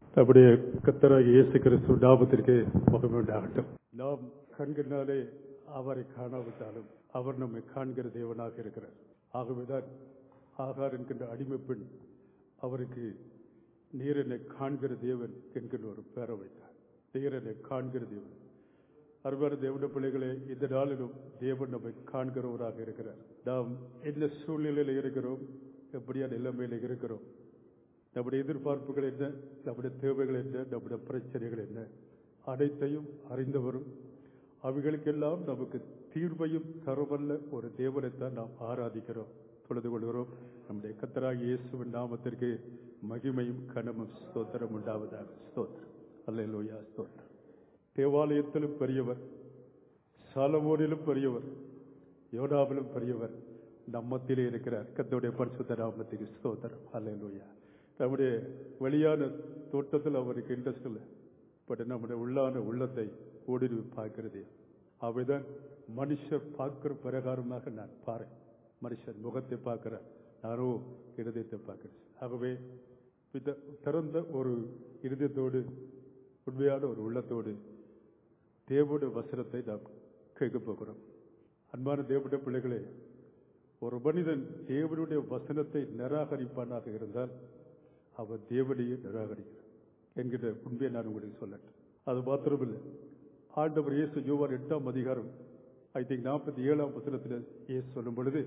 நம்முடைய கத்தராக இயேசு கிறிஸ்து நாமத்திற்கு மகிமை உண்டாகட்டும் நாம் கண்களினாலே அவரை காணாவிட்டாலும் அவர் நம்மை காண்கிற தேவனாக இருக்கிறார் ஆகவேதான் ஆகார் என்கின்ற அடிமை பெண் அவருக்கு நீர் என்னை காண்கிற தேவன் என்கின்ற ஒரு பேரை வைத்தார் நீர் என்னை காண்கிற தேவன் அருமையான தேவனுடைய பிள்ளைகளே இந்த நாளிலும் தேவன் நம்மை காண்கிறவராக இருக்கிறார் நாம் என்ன சூழ்நிலையில் இருக்கிறோம் எப்படியான நிலைமையில் இருக்கிறோம் நம்முடைய எதிர்பார்ப்புகள் என்ன நம்முடைய தேவைகள் என்ன நம்முடைய பிரச்சனைகள் என்ன அனைத்தையும் அறிந்தவரும் அவைகளுக்கெல்லாம் நமக்கு தீர்வையும் தரவல்ல ஒரு தேவனைத்தான் நாம் ஆராதிக்கிறோம் தொழுது கொள்கிறோம் நம்முடைய கத்தராக இயேசுவின் நாமத்திற்கு மகிமையும் கனமும் ஸ்தோத்திரம் உண்டாவதாக ஸ்தோத்திரம் அல்லையா ஸ்தோத்திரம் தேவாலயத்திலும் பெரியவர் சாலமோனிலும் பெரியவர் யோனாவிலும் பெரியவர் நம்மத்திலே இருக்கிறார் கத்தோடைய பரிசுத்த நாமத்துக்கு ஸ்தோத்திரம் அல்லையா நம்முடைய வெளியான தோட்டத்தில் அவருக்கு இன்ட்ரெஸ்ட் இல்லை பட் நம்முடைய உள்ளான உள்ளத்தை ஊடுருவி பார்க்கிறது அவைதான் மனுஷர் பார்க்கிற பிரகாரமாக நான் பாரு மனுஷர் முகத்தை பார்க்கிறேன் நானோ இருதயத்தை பார்க்கிறேன் ஆகவே இந்த திறந்த ஒரு இருதயத்தோடு உண்மையான ஒரு உள்ளத்தோடு தேவனுடைய வசனத்தை நாம் கேட்க போகிறோம் அன்பான தேவனுடைய பிள்ளைகளே ஒரு மனிதன் தேவனுடைய வசனத்தை நிராகரிப்பானாக இருந்தால் அவர் தேவனையே நிராகரிக்கிறார் என்கிற உண்மையை நான் உங்களுக்கு சொல்லட்டேன் அது மாத்திரமில்லை ஆண்டவர் இயேசு யோவான் எட்டாம் அதிகாரம் ஐ திங்க் நாற்பத்தி ஏழாம் வசனத்தில் இயேசு சொல்லும் பொழுது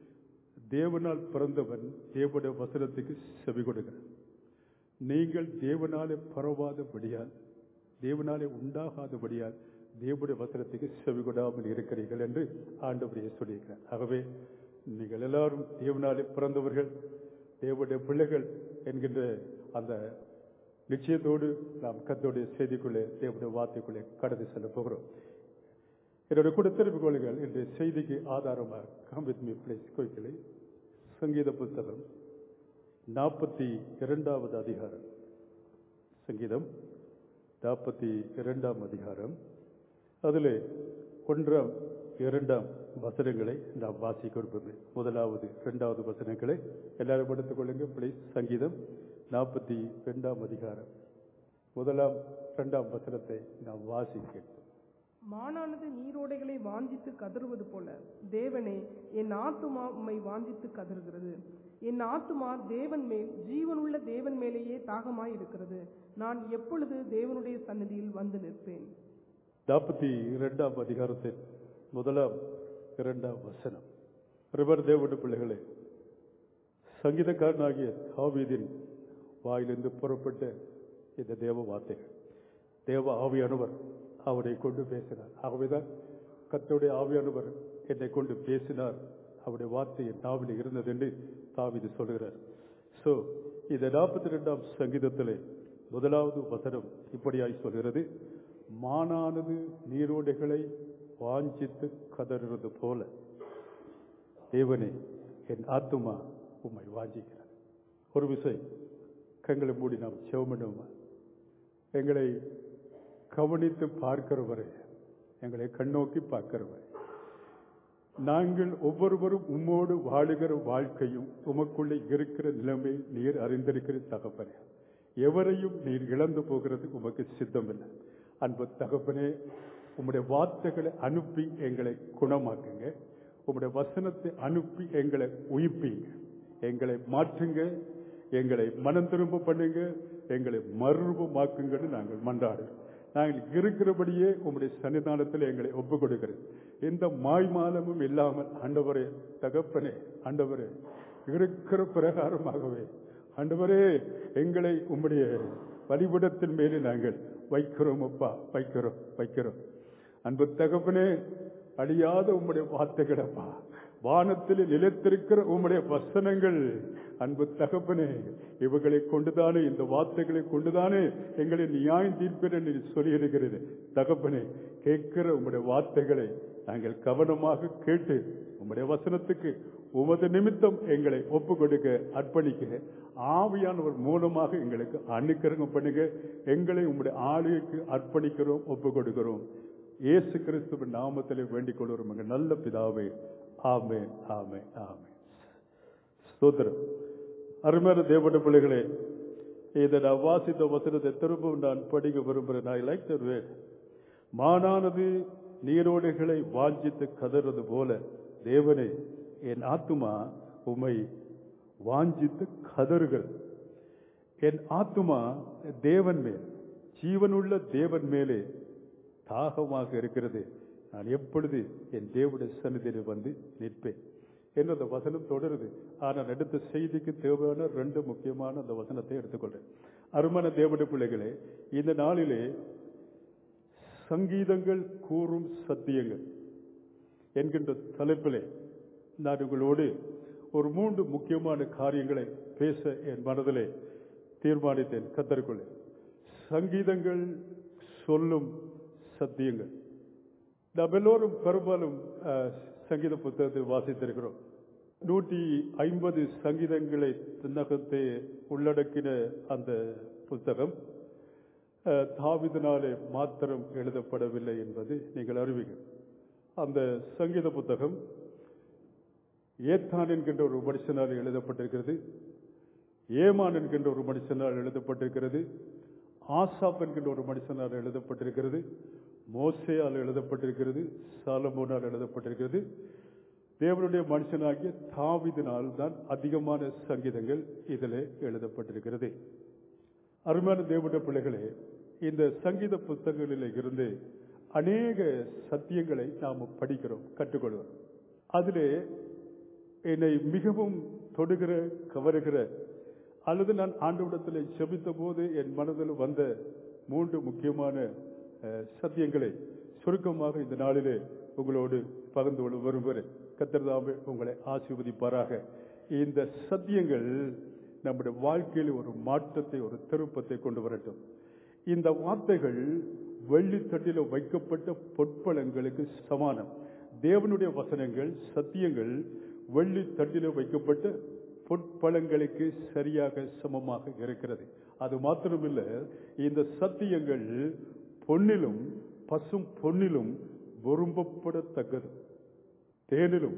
தேவனால் பிறந்தவன் தேவனுடைய வசனத்துக்கு செவி கொடுக்கிறார் நீங்கள் தேவனாலே பரவாதபடியால் தேவனாலே உண்டாகாதபடியால் தேவனுடைய வசனத்துக்கு செவி கொடாமல் இருக்கிறீர்கள் என்று ஆண்டவரையே சொல்லியிருக்கிறார் ஆகவே நீங்கள் எல்லாரும் தேவனாலே பிறந்தவர்கள் தேவனுடைய பிள்ளைகள் என்கின்ற அந்த நிச்சயத்தோடு நாம் கத்தோடைய செய்திக்குள்ளே தேவனுடைய வார்த்தைக்குள்ளே கடந்து செல்ல போகிறோம் என்னுடைய கூட திருப்பிக் கொள்ளுங்கள் இன்றைய செய்திக்கு ஆதாரமாக காம்பித் மீ பிளேஸ் கோய்களை சங்கீத புத்தகம் நாற்பத்தி இரண்டாவது அதிகாரம் சங்கீதம் நாற்பத்தி இரண்டாம் அதிகாரம் அதில் ஒன்றாம் இரண்டாம் வசனங்களை நாம் வாசிக்க விரும்புகிறேன் முதலாவது இரண்டாவது வசனங்களை எல்லாரும் எடுத்துக் கொள்ளுங்க பிளீஸ் சங்கீதம் நாற்பத்தி இரண்டாம் அதிகாரம் முதலாம் இரண்டாம் வசனத்தை நாம் வாசிக்க மானானது நீரோடைகளை வாஞ்சித்து கதறுவது போல தேவனே என் ஆத்துமா உம்மை வாஞ்சித்து கதறுகிறது என் ஆத்துமா தேவன் மேல் ஜீவனுள்ள தேவன் மேலேயே தாகமாய் இருக்கிறது நான் எப்பொழுது தேவனுடைய சன்னதியில் வந்து நிற்பேன் நாற்பத்தி இரண்டாம் அதிகாரத்தின் முதலாம் இரண்டாம் வசனம் ரிவர் தேவனுடைய பிள்ளைகளே சங்கீதக்காரனாகிய தாவீதின் வாயிலிருந்து புறப்பட்ட இந்த தேவ வார்த்தைகள் தேவ ஆவியானவர் அவரை கொண்டு பேசினார் ஆகவேதான் கத்தோடைய ஆவியானவர் என்னை கொண்டு பேசினார் அவருடைய வார்த்தை என் நாவில் இருந்தது என்று தாவிது சொல்கிறார் சோ இந்த நாற்பத்தி ரெண்டாம் சங்கீதத்திலே முதலாவது வசனம் இப்படியாய் சொல்கிறது மானானது நீரோடைகளை வாஞ்சித்து கதறுறது போல தேவனே என் ஆத்துமா உம்மை வாஞ்சிக்கிறார் ஒரு விசை கங்களை மூடி நாம் செவமண்டுமா எங்களை கவனித்து பார்க்கிறவரை எங்களை கண்ணோக்கி பார்க்கிறவரை நாங்கள் ஒவ்வொருவரும் உம்மோடு வாழுகிற வாழ்க்கையும் உமக்குள்ளே இருக்கிற நிலைமை நீர் அறிந்திருக்கிற தகப்பனே எவரையும் நீர் இழந்து போகிறது உமக்கு சித்தமில்லை அன்பு தகப்பனே உம்முடைய வார்த்தைகளை அனுப்பி எங்களை குணமாக்குங்க உம்முடைய வசனத்தை அனுப்பி எங்களை உயிப்பீங்க எங்களை மாற்றுங்க எங்களை மனம் திரும்ப பண்ணுங்க எங்களை மறுரூபமாக்குங்கன்னு நாங்கள் மன்றாடுறோம் நாங்கள் இருக்கிறபடியே உங்களுடைய சன்னிதானத்தில் எங்களை ஒப்புக் கொடுக்கிறது எந்த மாய்மாலமும் இல்லாமல் ஆண்டவரே தகப்பனே ஆண்டவரே இருக்கிற பிரகாரமாகவே ஆண்டவரே எங்களை உம்முடைய வழிபடத்தின் மேலே நாங்கள் வைக்கிறோம் அப்பா வைக்கிறோம் வைக்கிறோம் அன்பு தகப்பனே அழியாத உம்முடைய வார்த்தைகளப்பா வானத்தில் நிலைத்திருக்கிற உம்முடைய வசனங்கள் அன்பு தகப்பனே இவர்களை கொண்டுதானே இந்த வார்த்தைகளை கொண்டுதானே எங்களை நியாயம் தீர்ப்பேன் என்று சொல்லியிருக்கிறது தகப்பனே கேட்கிற உம்முடைய வார்த்தைகளை நாங்கள் கவனமாக கேட்டு உம்முடைய வசனத்துக்கு உமது நிமித்தம் எங்களை ஒப்பு கொடுக்க அர்ப்பணிக்க ஆவியானவர் மூலமாக எங்களுக்கு அனுக்கிரகம் பண்ணுங்க எங்களை உம்முடைய ஆளுகைக்கு அர்ப்பணிக்கிறோம் ஒப்பு கொடுக்கிறோம் இயேசு கிறிஸ்துவின் நாமத்திலே வேண்டிக் கொள்கிறோம் எங்கள் நல்ல பிதாவே ஆமே ஆமே ஆமே ஸ்தோத்திரம் அருமையான தேவட பிள்ளைகளே இதை நான் வாசித்த வசனத்தை திரும்பவும் நான் படிக்க விரும்புகிறேன் ஐ லைக் த வேர்ட் மானானது நீரோடைகளை வாஞ்சித்து கதறது போல தேவனே என் ஆத்துமா உம்மை வாஞ்சித்து கதறுகிறது என் ஆத்துமா தேவன் மேல் ஜீவனுள்ள தேவன் மேலே தாகமாக இருக்கிறது நான் எப்பொழுது என் தேவனுடைய சன்னிதியில் வந்து நிற்பேன் என்று அந்த வசனம் தொடருது ஆனால் அடுத்த செய்திக்கு தேவையான ரெண்டு முக்கியமான அந்த வசனத்தை எடுத்துக்கொள்றேன் அருமான தேவனுடைய பிள்ளைகளே இந்த நாளிலே சங்கீதங்கள் கூறும் சத்தியங்கள் என்கின்ற தலைப்பிலே நான் உங்களோடு ஒரு மூன்று முக்கியமான காரியங்களை பேச என் மனதிலே தீர்மானித்தேன் கத்தருக்குள்ளே சங்கீதங்கள் சொல்லும் சத்தியங்கள் நாம் எல்லோரும் பெரும்பாலும் அஹ், சங்கீத புத்தகத்தில் வாசித்திருக்கிறோம் நூற்றி ஐம்பது சங்கீதங்களை திண்ணகத்தை உள்ளடக்கின அந்த புத்தகம் அஹ், தாவீதினாலே மாத்திரம் எழுதப்படவில்லை என்பது நீங்கள் அறிவீர்கள் அந்த சங்கீத புத்தகம் ஏத்தான் என்கின்ற ஒரு மனுஷனால் எழுதப்பட்டிருக்கிறது ஏமான் என்கின்ற ஒரு மனுஷனால் எழுதப்பட்டிருக்கிறது ஆசாப் என்கின்ற ஒரு மனுஷனால் எழுதப்பட்டிருக்கிறது மோசேயால் எழுதப்பட்டிருக்கிறது சாலமோனால் எழுதப்பட்டிருக்கிறது தேவனுடைய மனுஷனாகிய தாவிதினால் தான் அதிகமான சங்கீதங்கள் இதில் எழுதப்பட்டிருக்கிறது அருமையான தேவனுடைய பிள்ளைகளே இந்த சங்கீத புத்தகங்களில் இருந்து அநேக சத்தியங்களை நாம் படிக்கிறோம் கற்றுக்கொள்வோம் அதிலே என்னை மிகவும் தொடுகிற கவருகிற அல்லது நான் ஆண்டவிடத்தில் செபித்த போது என் மனதில் வந்த மூன்று முக்கியமான அஹ், சத்தியங்களை சுருக்கமாக இந்த நாளிலே உங்களோடு பகிர்ந்து கொள்ள விரும்புகிறேன் கத்திரதாமே உங்களை ஆசீர்வதிப்பாராக இந்த சத்தியங்கள் நம்முடைய வாழ்க்கையில் ஒரு மாற்றத்தை ஒரு திருப்பத்தை கொண்டு வரட்டும் இந்த வார்த்தைகள் வெள்ளித்தட்டில் வைக்கப்பட்ட பொற்பளங்களுக்கு சமானம் தேவனுடைய வசனங்கள் சத்தியங்கள் வெள்ளித்தட்டில் வைக்கப்பட்ட பொற்பழங்களுக்கு சரியாக சமமாக இருக்கிறது அது மாத்திரமில்ல இந்த சத்தியங்கள் பொன்னிலும் பசும் பொன்னிலும் விரும்பப்படத்தக்கது தேனிலும்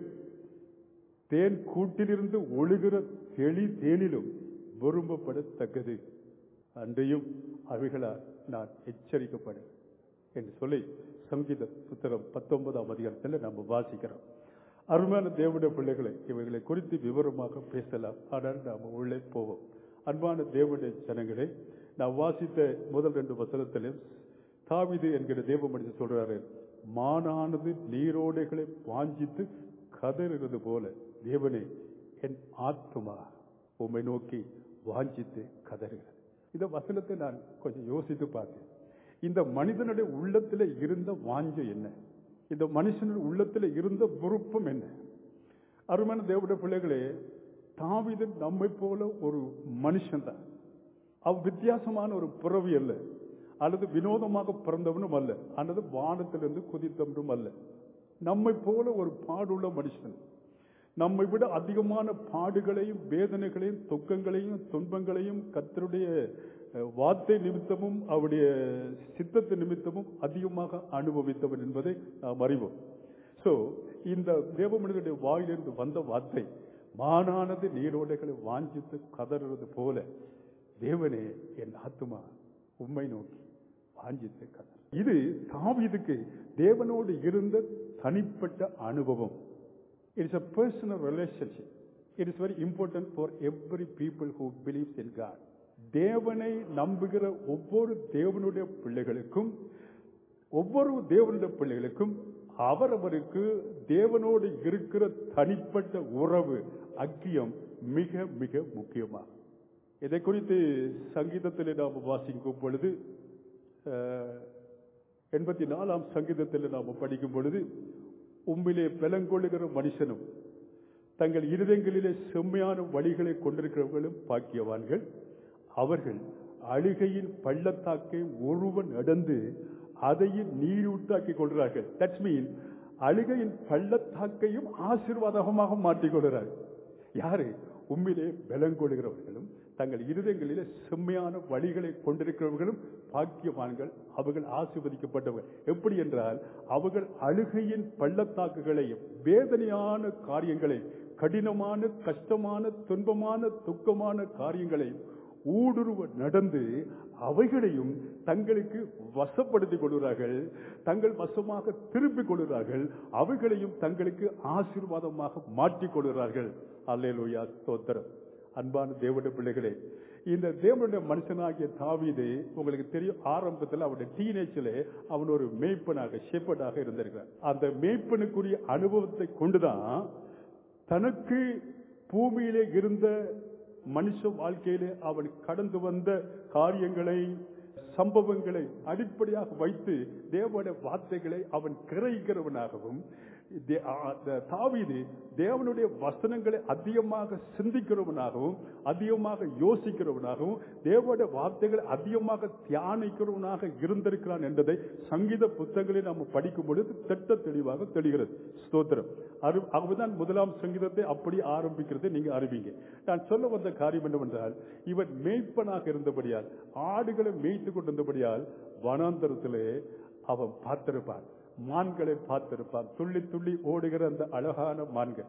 தேன் கூட்டிலிருந்து ஒழுகிற தெளி தேனிலும் விரும்பப்படத்தக்கது அன்றையும் அவைகளால் நான் எச்சரிக்கப்படும் என்று சொல்லி சங்கீத புத்தகம் பத்தொன்பதாம் அதிகாரத்தில் நம்ம வாசிக்கிறோம் அருமையான தேவனுடைய பிள்ளைகளை இவைகளை குறித்து விவரமாக பேசலாம் ஆனால் நாம் உள்ளே போவோம் அன்பான தேவனுடைய ஜனங்களே நான் வாசித்த முதல் ரெண்டு வசனத்திலும் தாவிது என்கிற தேவ மனிதன் சொல்றாரு மானானது நீரோடைகளை வாஞ்சித்து கதறுகிறது போல தேவனே என் ஆத்மா உம்மை நோக்கி வாஞ்சித்து கதறுகிறது இந்த வசனத்தை நான் கொஞ்சம் யோசித்து பார்த்தேன் இந்த மனிதனுடைய உள்ளத்தில் இருந்த வாஞ்சை என்ன இந்த மனுஷனுடைய உள்ளத்தில் இருந்த விருப்பம் என்ன அருமையான தேவனுடைய பிள்ளைகளே தாவிதன் நம்மை போல ஒரு மனுஷன் தான் அவ் வித்தியாசமான ஒரு பிறவி அல்ல அல்லது வினோதமாக பிறந்தவனும் அல்ல அல்லது வானத்திலிருந்து குதித்தவனும் அல்ல நம்மை போல ஒரு பாடுள்ள மனுஷன் நம்மை விட அதிகமான பாடுகளையும் வேதனைகளையும் துக்கங்களையும் துன்பங்களையும் கத்தருடைய அஹ், வார்த்தை நிமித்தமும் அவருடைய சித்தத்து நிமித்தமும் அதிகமாக அனுபவித்தவன் என்பதை நாம் அறிவோம் சோ இந்த தேவ மனிதனுடைய வாயிலிருந்து வந்த வார்த்தை மானானது நீரோடைகளை வாஞ்சித்து கதறுறது போல தேவனே என் ஆத்துமா உம்மை நோக்கி வாஞ்சித்து கதறு இது தாவீதுக்கு தேவனோடு இருந்த தனிப்பட்ட அனுபவம் it's a personal relationship it is very important for every people who believes in god தேவனை நம்புகிற ஒவ்வொரு தேவனுடைய பிள்ளைகளுக்கும் ஒவ்வொரு தேவனுடைய பிள்ளைகளுக்கும் அவரவருக்கு தேவனோடு இருக்கிற தனிப்பட்ட உறவு அக்கியம் மிக மிக முக்கியமாகும் இதை குறித்து சங்கீதத்தில் நாம் வாசிக்கும் பொழுது அஹ், எண்பத்தி நாலாம் சங்கீதத்தில் நாம் படிக்கும் பொழுது உம்மிலே பலங்கொள்ளுகிற மனுஷனும் தங்கள் இருதயங்களிலே செம்மையான வழிகளை கொண்டிருக்கிறவர்களும் பாக்கியவான்கள் அவர்கள் அழுகையின் பள்ளத்தாக்கை ஒருவன் நடந்து அதையும் நீரூட்டாக்கி கொள்கிறார்கள் தட்ஸ் மீன் அழுகையின் பள்ளத்தாக்கையும் ஆசீர்வாதமாக மாற்றிக் கொள்கிறார்கள் யாரு உண்மையிலே பலங்கொள்கிறவர்களும் தங்கள் இருதயங்களிலே செம்மையான வழிகளை கொண்டிருக்கிறவர்களும் பாக்கியவான்கள் அவர்கள் ஆசீர்வதிக்கப்பட்டவர்கள் எப்படி என்றால் அவர்கள் அழுகையின் பள்ளத்தாக்குகளையும் வேதனையான காரியங்களை கடினமான கஷ்டமான துன்பமான துக்கமான காரியங்களை ஊடுருவ நடந்து அவைகளையும் தங்களுக்கு வசப்படுத்திக் கொள்கிறார்கள் தங்கள் வசமாக திருப்பிக் கொள்கிறார்கள் அவைகளையும் தங்களுக்கு ஆசீர்வாதமாக மாற்றிக் கொள்கிறார்கள் அல்லேலூயா ஸ்தோத்திரம் அன்பான தேவனுடைய பிள்ளைகளே இந்த தேவனுடைய மனுஷனாகிய தாவீது உங்களுக்கு தெரியும் ஆரம்பத்தில் அவனுடைய டீனேஜில் அவன் ஒரு மேய்ப்பனாக ஷெப்பர்டாக இருந்திருக்கிறான் அந்த மேய்ப்பனுக்குரிய அனுபவத்தை கொண்டுதான் தனக்கு பூமியிலே இருந்த மனுஷ வாழ்க்கையிலே அவன் கடந்து வந்த காரியங்களை சம்பவங்களை அடிப்படையாக வைத்து தேவனுடைய வார்த்தைகளை அவன் கிரகிக்கிறவனாகவும் தே- ஆ- த- தாவீது தேவனுடைய வசனங்களை அதிகமாக சிந்திக்கிறவனாகவும் அதிகமாக யோசிக்கிறவனாகவும் தேவனுடைய வார்த்தைகளை அதிகமாக தியானிக்கிறவனாக இருந்திருக்கிறான் என்பதை சங்கீத புத்தகங்களை நாம் படிக்கும் பொழுது திட்ட தெளிவாக தெரிகிறது ஸ்தோத்திரம் அரு- ஆகவேதான் முதலாம் சங்கீதத்தை அப்படி ஆரம்பிக்கிறதை நீங்க அறிவீங்க நான் சொல்ல வந்த காரியம் என்னவென்றால் இவன் மேய்ப்பனாக இருந்தபடியால் ஆடுகளை மேய்த்து கொண்டிருந்தபடியால் வனாந்தரத்திலே அவன் பார்த்திருப்பான் மான்களை பார்த்திருப்பான் துள்ளி துள்ளி ஓடுகிற அந்த அழகான மான்கள்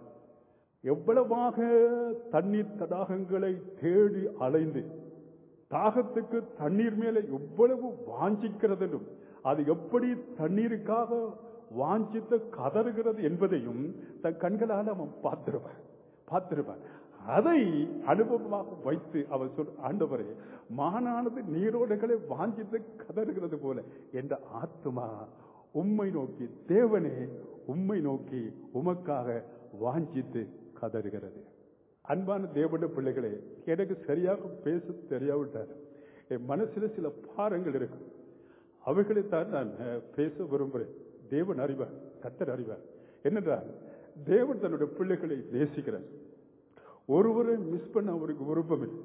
எவ்வளவாக தண்ணீர் தடாகங்களை தேடி அலைந்து தாகத்துக்கு தண்ணீர் மேல எவ்வளவு வாஞ்சிக்கிறதும் அது எப்படி தண்ணீருக்காக வாஞ்சித்து கதறுகிறது என்பதையும் தன் கண்களால் அவன் பார்த்திருப்பான் பார்த்திருப்பான் அதை அனுபவமாக வைத்து அவர் சொல் ஆண்டவரே மானானது நீரோடைகளை வாஞ்சித்து கதறுகிறது போல என்ற ஆத்மா உம்மை நோக்கி தேவனே உம்மை நோக்கி உமக்காக வாஞ்சித்து கதறுகிறது அன்பான தேவனுடைய பிள்ளைகளே எனக்கு சரியாக பேச தெரியாவிட்டார் என் மனசுல சில பாரங்கள் இருக்கு அவைகளைத்தான் நான் அஹ், பேச விரும்புகிறேன் தேவன் அறிவார் கத்தர் அறிவார் என்னென்றால் தேவன் தன்னுடைய பிள்ளைகளை நேசிக்கிறார் ஒருவரை மிஸ் பண்ண அவருக்கு விருப்பம் இல்லை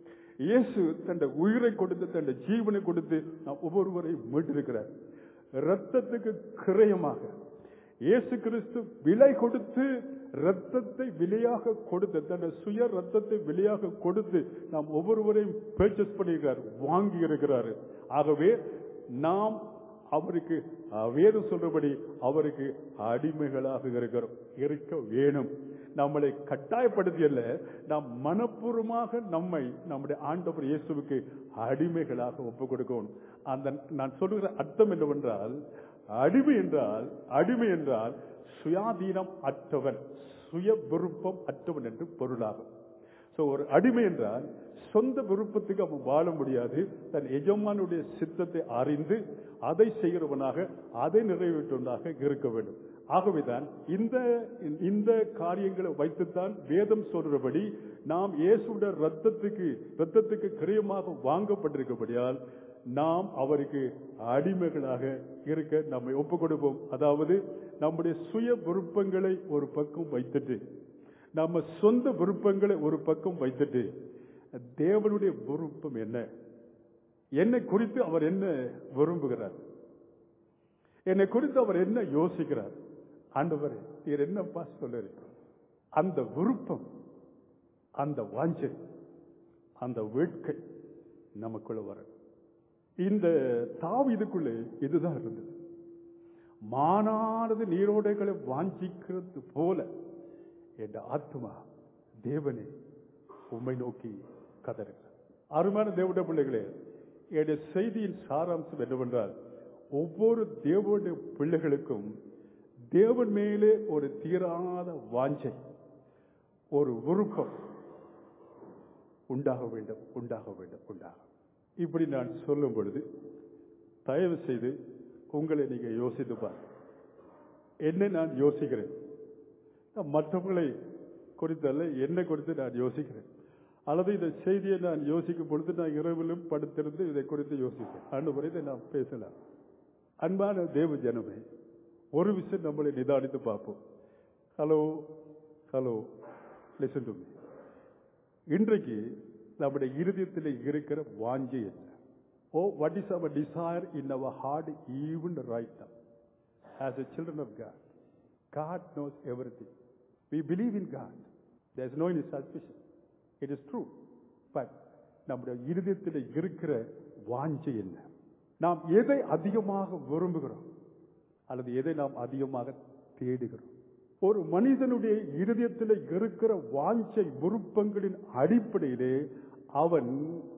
இயேசு தன் உயிரை கொடுத்து தன் ஜீவனை கொடுத்து நாம் ஒவ்வொருவரையும் மீட்டிருக்கிறார் ரத்தத்துக்கு கிரயமாக இயேசு கிறிஸ்து விலை கொடுத்து ரத்தத்தை விலையாக கொடுத்து தன் சுய ரத்தத்தை விலையாக கொடுத்து நாம் ஒவ்வொருவரையும் பர்ச்சேஸ் பண்ணியிருக்கிறார் வாங்கி இருக்கிறார் ஆகவே நாம் அவருக்கு அஹ், வேதம் சொல்றபடி அவருக்கு அடிமைகளாக இருக்கிறோம் இருக்க வேணும் நம்மளை கட்டாயப்படுத்தி அல்ல நாம் மனப்பூர்வமாக நம்மை நம்முடைய ஆண்டவர் இயேசுவுக்கு அடிமைகளாக ஒப்பு கொடுக்கணும் அந்த நான் சொல்லுகிற அர்த்தம் என்னவென்றால் அடிமை என்றால் அடிமை என்றால் சுயாதீனம் அற்றவன் சுய விருப்பம் அற்றவன் என்று பொருளாகும் சோ ஒரு அடிமை என்றால் சொந்த விருப்பத்துக்கு அவன் வாழ முடியாது தன் எஜமானுடைய சித்தத்தை அறிந்து அதை செய்கிறவனாக அதை நிறைவேற்றுவனாக இருக்க வேண்டும் ஆகவேதான் இந்த இந்த காரியங்களை வைத்துத்தான் வேதம் சொல்றபடி நாம் இயேசுடைய ரத்தத்துக்கு ரத்தத்துக்கு கிரயமாக வாங்கப்பட்டிருக்கபடியால் நாம் அவருக்கு அடிமைகளாக இருக்க நம்மை ஒப்புக் கொடுப்போம் அதாவது நம்முடைய சுய விருப்பங்களை ஒரு பக்கம் வைத்துட்டு நம்ம சொந்த விருப்பங்களை ஒரு பக்கம் வைத்துட்டு தேவனுடைய விருப்பம் என்ன என்னை குறித்து அவர் என்ன விரும்புகிறார் என்னை குறித்து அவர் என்ன யோசிக்கிறார் ஆண்டவரே நீர் என்னப்பா சொல்லுறீ அந்த விருப்பம் அந்த வாஞ்சை அந்த வேட்கை நமக்குள்ள வர இந்த தாவு இதுக்குள்ளே இதுதான் இருந்தது மானானது நீரோடைகளை வாஞ்சிக்கிறது போல என் ஆத்மா தேவனே உம்மை நோக்கி கதறுகிறார் அருமையான தேவனுடைய பிள்ளைகளே என்னுடைய செய்தியின் சாராம்சம் என்னவென்றால் ஒவ்வொரு தேவனுடைய பிள்ளைகளுக்கும் தேவன் மேலே ஒரு தீராத வாஞ்சை ஒரு விருப்பம் உண்டாக வேண்டும் உண்டாக வேண்டும் உண்டாக இப்படி நான் சொல்லும் பொழுது தயவு செய்து உங்களை நீங்க யோசித்து பாருங்க என்ன நான் யோசிக்கிறேன் நான் மற்றவங்களை குறித்தல்ல என்னை குறித்து நான் யோசிக்கிறேன் அல்லது இந்த செய்தியை நான் யோசிக்கும் பொழுது நான் இரவிலும் படுத்திருந்து இதை குறித்து யோசிப்பேன் அன்று இதை நான் பேசலாம் அன்பான தேவ ஜனமே ஒரு விஷயம் நம்மளை நிதானித்து பார்ப்போம் hello hello listen to me இன்றைக்கு நம்முடைய இருதயத்தில் இருக்கிற வாஞ்சை என்ன oh what is our desire in our heart even right as a children of God God knows everything we believe in God there is no in suspicion it is true but நம்முடைய இருதயத்தில் இருக்கிற வாஞ்சை என்ன நாம் எதை அதிகமாக விரும்புகிறோம் அல்லது எதை நாம் அதிகமாக தேடுகிறோம் ஒரு மனிதனுடைய இருதயத்தில் இருக்கிற வாஞ்சை விருப்பங்களின் அடிப்படையிலே அவன்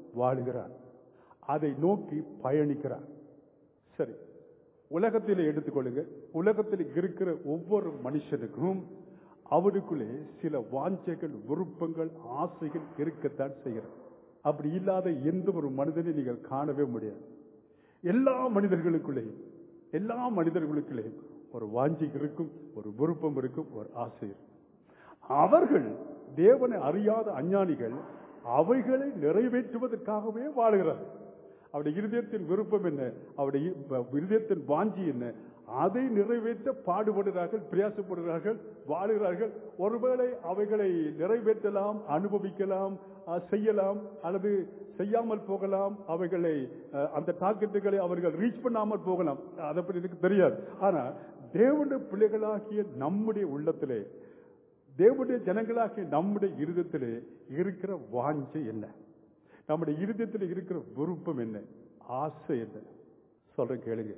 வாழுகிறான் அதை நோக்கி பயணிக்கிறான் சரி உலகத்தில் எடுத்துக்கொள்ளுங்க உலகத்தில் இருக்கிற ஒவ்வொரு மனுஷனுக்கும் அவருக்குள்ளே சில வாஞ்சைகள் விருப்பங்கள் ஆசைகள் இருக்கத்தான் செய்கிறது அப்படி இல்லாத எந்த ஒரு மனிதனை நீங்கள் காணவே முடியாது எல்லா மனிதர்களுக்குள்ளேயும் எல்லா மனிதர்களுக்குள்ளேயும் ஒரு வாஞ்சி இருக்கும் ஒரு விருப்பம் இருக்கும் ஒரு ஆசை இருக்கும் அவர்கள் தேவனை அறியாத அஞ்ஞானிகள் அவைகளை நிறைவேற்றுவதற்காகவே வாழுகிறார்கள் அவருடைய இருதயத்தின் விருப்பம் என்ன அவருடைய இ- இருதயத்தின் வாஞ்சி என்ன அதை நிறைவேற்ற பாடுபடுகிறார்கள் பிரயாசப்படுகிறார்கள் வாழுகிறார்கள் ஒருவேளை அவைகளை நிறைவேற்றலாம் அனுபவிக்கலாம் அஹ், செய்யலாம் அல்லது செய்யாமல் போகலாம் அவைகளை அஹ், அந்த டார்கெட்டுகளை அவர்கள் ரீச் பண்ணாமல் போகலாம் அதை பற்றி எனக்கு தெரியாது ஆனா தேவனுடைய பிள்ளைகளாகிய நம்முடைய உள்ளத்திலே தேவனுடைய ஜனங்களாகிய நம்முடைய இருதயத்திலே இருக்கிற வாஞ்சை என்ன நம்முடைய இருதயத்தில் இருக்கிற விருப்பம் என்ன ஆசை என்ன சொல்றேன் கேளுங்க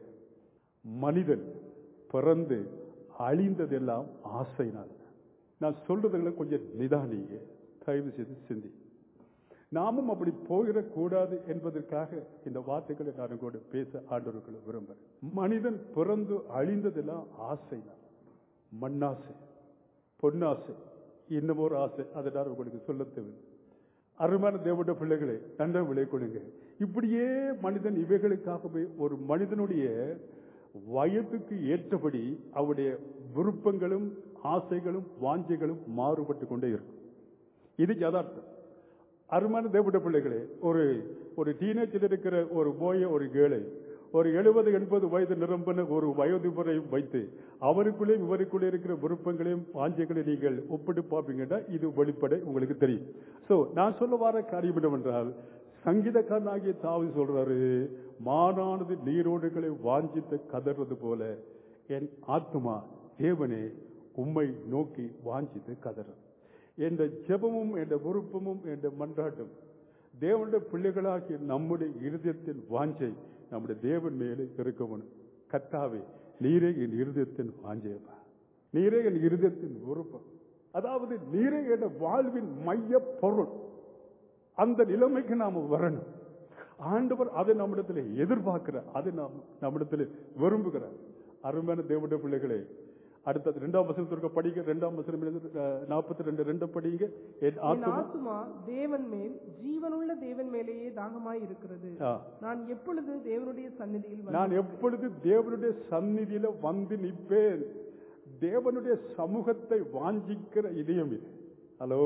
மனிதன் பிறந்து அழிந்ததெல்லாம் ஆசையினால் நான் சொல்றதுகளை கொஞ்சம் நிதானிங்க தயவு செய்து சிந்தி நாமும் அப்படி போயிடக்கூடாது என்பதற்காக இந்த வார்த்தைகளை நான் கூட பேச ஆண்டவர்களை விரும்புகிறேன் மனிதன் பிறந்து அழிந்ததெல்லாம் ஆசைதான் மண்ணாசை பொன்னாசை இன்னும் ஒரு ஆசை அதை நான் உங்களுக்கு சொல்ல தேவை அருமையான தேவனுடைய பிள்ளைகளை நன்றாக விளை கொடுங்க இப்படியே மனிதன் இவைகளுக்காகவே ஒரு மனிதனுடைய வயதுக்கு ஏற்றபடி அவருடைய விருப்பங்களும் ஆசைகளும் வாஞ்சைகளும் மாறுபட்டு கொண்டே இருக்கும் இது யதார்த்தம் அருமையான தேவனுடைய பிள்ளைகளே ஒரு ஒரு டீனேஜில் இருக்கிற ஒரு போய ஒரு கேளை ஒரு எழுபது எண்பது வயது நிரம்பின ஒரு வயோதிபரையும் வைத்து அவருக்குள்ளே இவருக்குள்ளே இருக்கிற விருப்பங்களையும் வாஞ்சைகளையும் நீங்கள் ஒப்பிட்டு பார்ப்பீங்கன்னா இது வெளிப்படை உங்களுக்கு தெரியும் சோ நான் சொல்ல வர காரியம் என்னவென்றால் சங்கீதக்காரனாகிய தாவி சொல்றாரு மானானது நீரோடுகளை வாஞ்சித்து கதறது போல என் ஆத்துமா தேவனே உம்மை நோக்கி வாஞ்சித்து கதறது என்ற ஜெபமும் என்ற விருப்பமும் என்ற மன்றாட்டும் தேவனுடைய பிள்ளைகளாகிய நம்முடைய இருதயத்தின் வாஞ்சை நம்முடைய தேவன் மேலே இருக்கணும் கத்தாவே நீரே என் இருதயத்தின் வாஞ்சையப்பா நீரே என் இருதயத்தின் விருப்பம் அதாவது நீரே என் வாழ்வின் மைய பொருள் அந்த நிலைமைக்கு நாம வரணும் ஆண்டவர் அதை நம்மிடத்தில் எதிர்பார்க்கிறார் அதை நாம் நம்மிடத்தில் விரும்புகிறார் அருமையான தேவனுடைய பிள்ளைகளே அடுத்தது இரண்டாம் வசனத்திற்கு படிங்க இரண்டாம் வசனம் நாற்பத்தி ரெண்டு ரெண்டு படிங்க என் என் ஆத்துமா ஆத்துமா தேவன் மேல் ஜீவனுள்ள தேவன் மேலேயே தாகமாய் இருக்கிறது ஆ. நான் எப்பொழுது தேவனுடைய சந்நிதியில் வந்து- நான் எப்பொழுது தேவனுடைய சந்நிதியில வந்து நிற்பேன் தேவனுடைய சமூகத்தை வாஞ்சிக்கிற இதயம் இது ஹலோ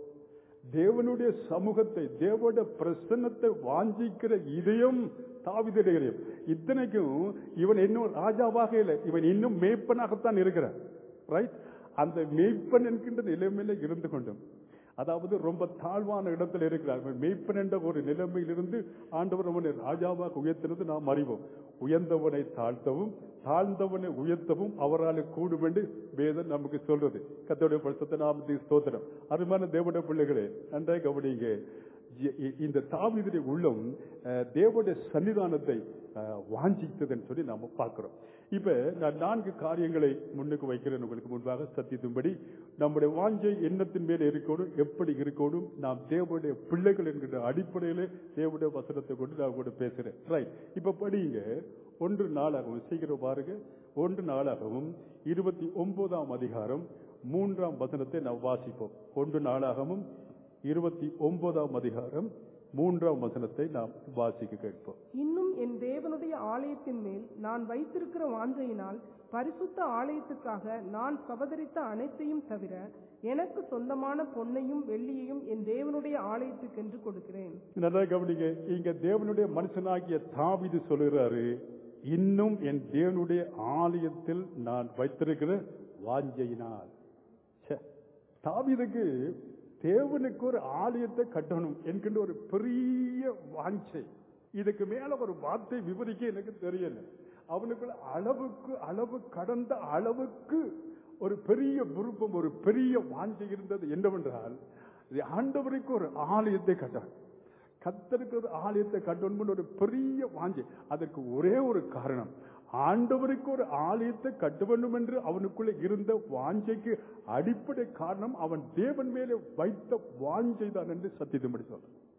தேவனுடைய சமூகத்தை தேவனுடைய பிரசன்னத்தை வாஞ்சிக்கிற இதயம் தாவிதுடைய இதயம் இத்தனைக்கும் இவன் இன்னும் ராஜாவாக இல்லை இவன் இன்னும் மேய்ப்பனாகத்தான் இருக்கிறான் ரைட் அந்த மேய்ப்பன் என்கின்ற நிலைமையில இருந்து கொண்டும் அதாவது ரொம்ப தாழ்வான இடத்துல இருக்கிறார் இவன் மேய்ப்பன் என்ற ஒரு நிலைமையிலிருந்து ஆண்டவர் அவனை ராஜாவாக உயர்த்தினது நாம் அறிவோம் உயர்ந்தவனை தாழ்த்தவும் தாழ்ந்தவனை உயர்த்தவும் அவரால் கூடும் என்று வேதம் நமக்கு சொல்றது கத்தோடைய பரிசுத்த நாமத்தை ஸ்தோத்திரம் அருமையான தேவனுடைய பிள்ளைகளே நன்றாக கவனிங்க இ- இ- இந்த தாவீதுடைய உள்ளம் அஹ், தேவனுடைய சன்னிதானத்தை அஹ், வாஞ்சித்ததுன்னு சொல்லி நாம பார்க்கிறோம் இப்ப நான் நான்கு காரியங்களை முன்னுக்கு வைக்கிறேன் உங்களுக்கு முன்பாக சத்தியத்தும்படி நம்முடைய வாஞ்சை எண்ணத்தின் மேல இருக்கணும் எப்படி இருக்கணும் நாம் தேவனுடைய பிள்ளைகள் என்கிற அடிப்படையிலே தேவனுடைய வசனத்தை கொண்டு நான் கூட பேசுறேன் ரைட் இப்ப படிங்க ஒன்று நாளாகவும் சீக்கிரம் பாருங்க ஒன்று நாளாகவும் இருபத்தி ஒன்பதாம் அதிகாரம் மூன்றாம் வசனத்தை நாம் வாசிப்போம் ஒன்று நாளாகவும் இருபத்தி ஒன்பதாம் அதிகாரம் மூன்றாம் வசனத்தை நாம் வாசிக்க கேட்போம் இன்னும் என் தேவனுடைய ஆலயத்தின் மேல் நான் வைத்திருக்கிற வாஞ்சையினால் பரிசுத்த ஆலயத்துக்காக நான் சபதரித்த அனைத்தையும் தவிர எனக்கு சொந்தமான பொன்னையும் வெள்ளியையும் என் தேவனுடைய ஆலயத்துக்கென்று கொடுக்கிறேன் நல்லா கவனிங்க இங்க தேவனுடைய மனுஷனாகிய தாவீது சொல்லுகிறாரு இன்னும் என் தேவனுடைய ஆலயத்தில் நான் வைத்திருக்கிற வாஞ்சையினால் ச்சே, தாவீதுக்கு தேவனுக்கு ஒரு ஆலயத்தை கட்டணும் என்கின்ற ஒரு பெரிய வாஞ்சை இதுக்கு மேல ஒரு வார்த்தை விவரிக்க எனக்கு தெரியல அவனுக்குள்ள அளவுக்கு அளவு கடந்த அளவுக்கு ஒரு பெரிய விருப்பம் ஒரு பெரிய வாஞ்சை இருந்தது என்னவென்றால் இது ஆண்டவருக்கு ஒரு ஆலயத்தை கட்டணும் கத்தருக்கு ஒரு ஆலயத்தை கட்டணும் ஒரு பெரிய வாஞ்சை அதற்கு ஒரே ஒரு காரணம் ஆண்டவருக்கு ஒரு ஆலயத்தை கட்ட வேண்டும் என்று அவனுக்குள்ள இருந்த வாஞ்சைக்கு அடிப்படை காரணம் அவன் தேவன் மேலே வைத்த வாஞ்சை தான் என்று சத்தியத்தை சொல்றான்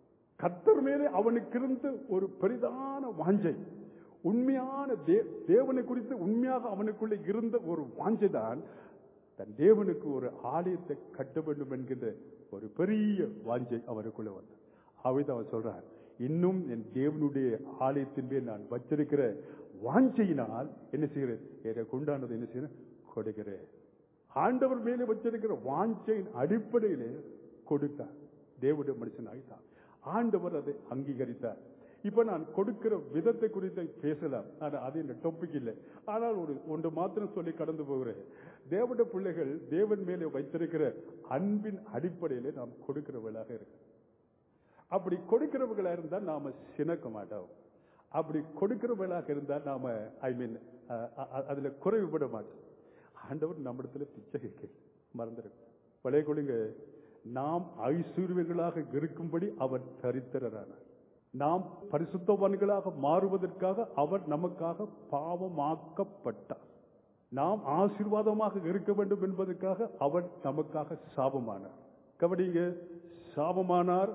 கர்த்தர் மேலே அவனுக்கு இருந்த ஒரு பெரிதான வாஞ்சை உண்மையான தே- தேவனை குறித்து உண்மையாக அவனுக்குள்ளே இருந்த ஒரு வாஞ்சை தான் தன் தேவனுக்கு ஒரு ஆலயத்தை கட்ட வேண்டும் என்கின்ற ஒரு பெரிய வாஞ்சை அவனுக்குள்ள வந்தது அவைதான் அவன் சொல்றான் இன்னும் என் தேவனுடைய ஆலயத்தின் மேல் நான் வச்சிருக்கிற வாஞ்சையினால் என்ன செய்கிறேன் எனக்கு உண்டானது என்ன செய்கிறேன் கொடுக்கிறேன் ஆண்டவர் மேலே வச்சிருக்கிற வாஞ்சையின் அடிப்படையிலே கொடுத்தார் தேவனுடைய மனுஷன் ஆகிட்டார் ஆண்டவர் அதை அங்கீகரித்தார் இப்ப நான் கொடுக்கிற விதத்தை குறித்து பேசலாம் ஆனா அது இந்த டாபிக் இல்லை ஆனால் ஒரு ஒன்று மாத்திரம் சொல்லி கடந்து போகிறேன் தேவனுடைய பிள்ளைகள் தேவன் மேலே வைத்திருக்கிற அன்பின் அடிப்படையிலே நாம் கொடுக்கிறவர்களாக இருக்கு அப்படி கொடுக்கிறவர்களா இருந்தால் நாம சினக்க மாட்டோம் அப்படி கொடுக்கிறவர்களாக இருந்தால் நாம ஐ மீன் அதுல குறைவுபட மாட்டோம் ஆண்டவர் நம்மிடத்துல பிச்சை கேட்க மறந்துடும் பழைய கொடுங்க நாம் ஐஸ்வர்யங்களாக இருக்கும்படி அவர் தரித்திரரானார் நாம் பரிசுத்தவான்களாக மாறுவதற்காக அவர் நமக்காக பாவமாக்கப்பட்டார் நாம் ஆசீர்வாதமாக இருக்க வேண்டும் என்பதற்காக அவர் நமக்காக சாபமானார் கவனிங்க சாபமானார்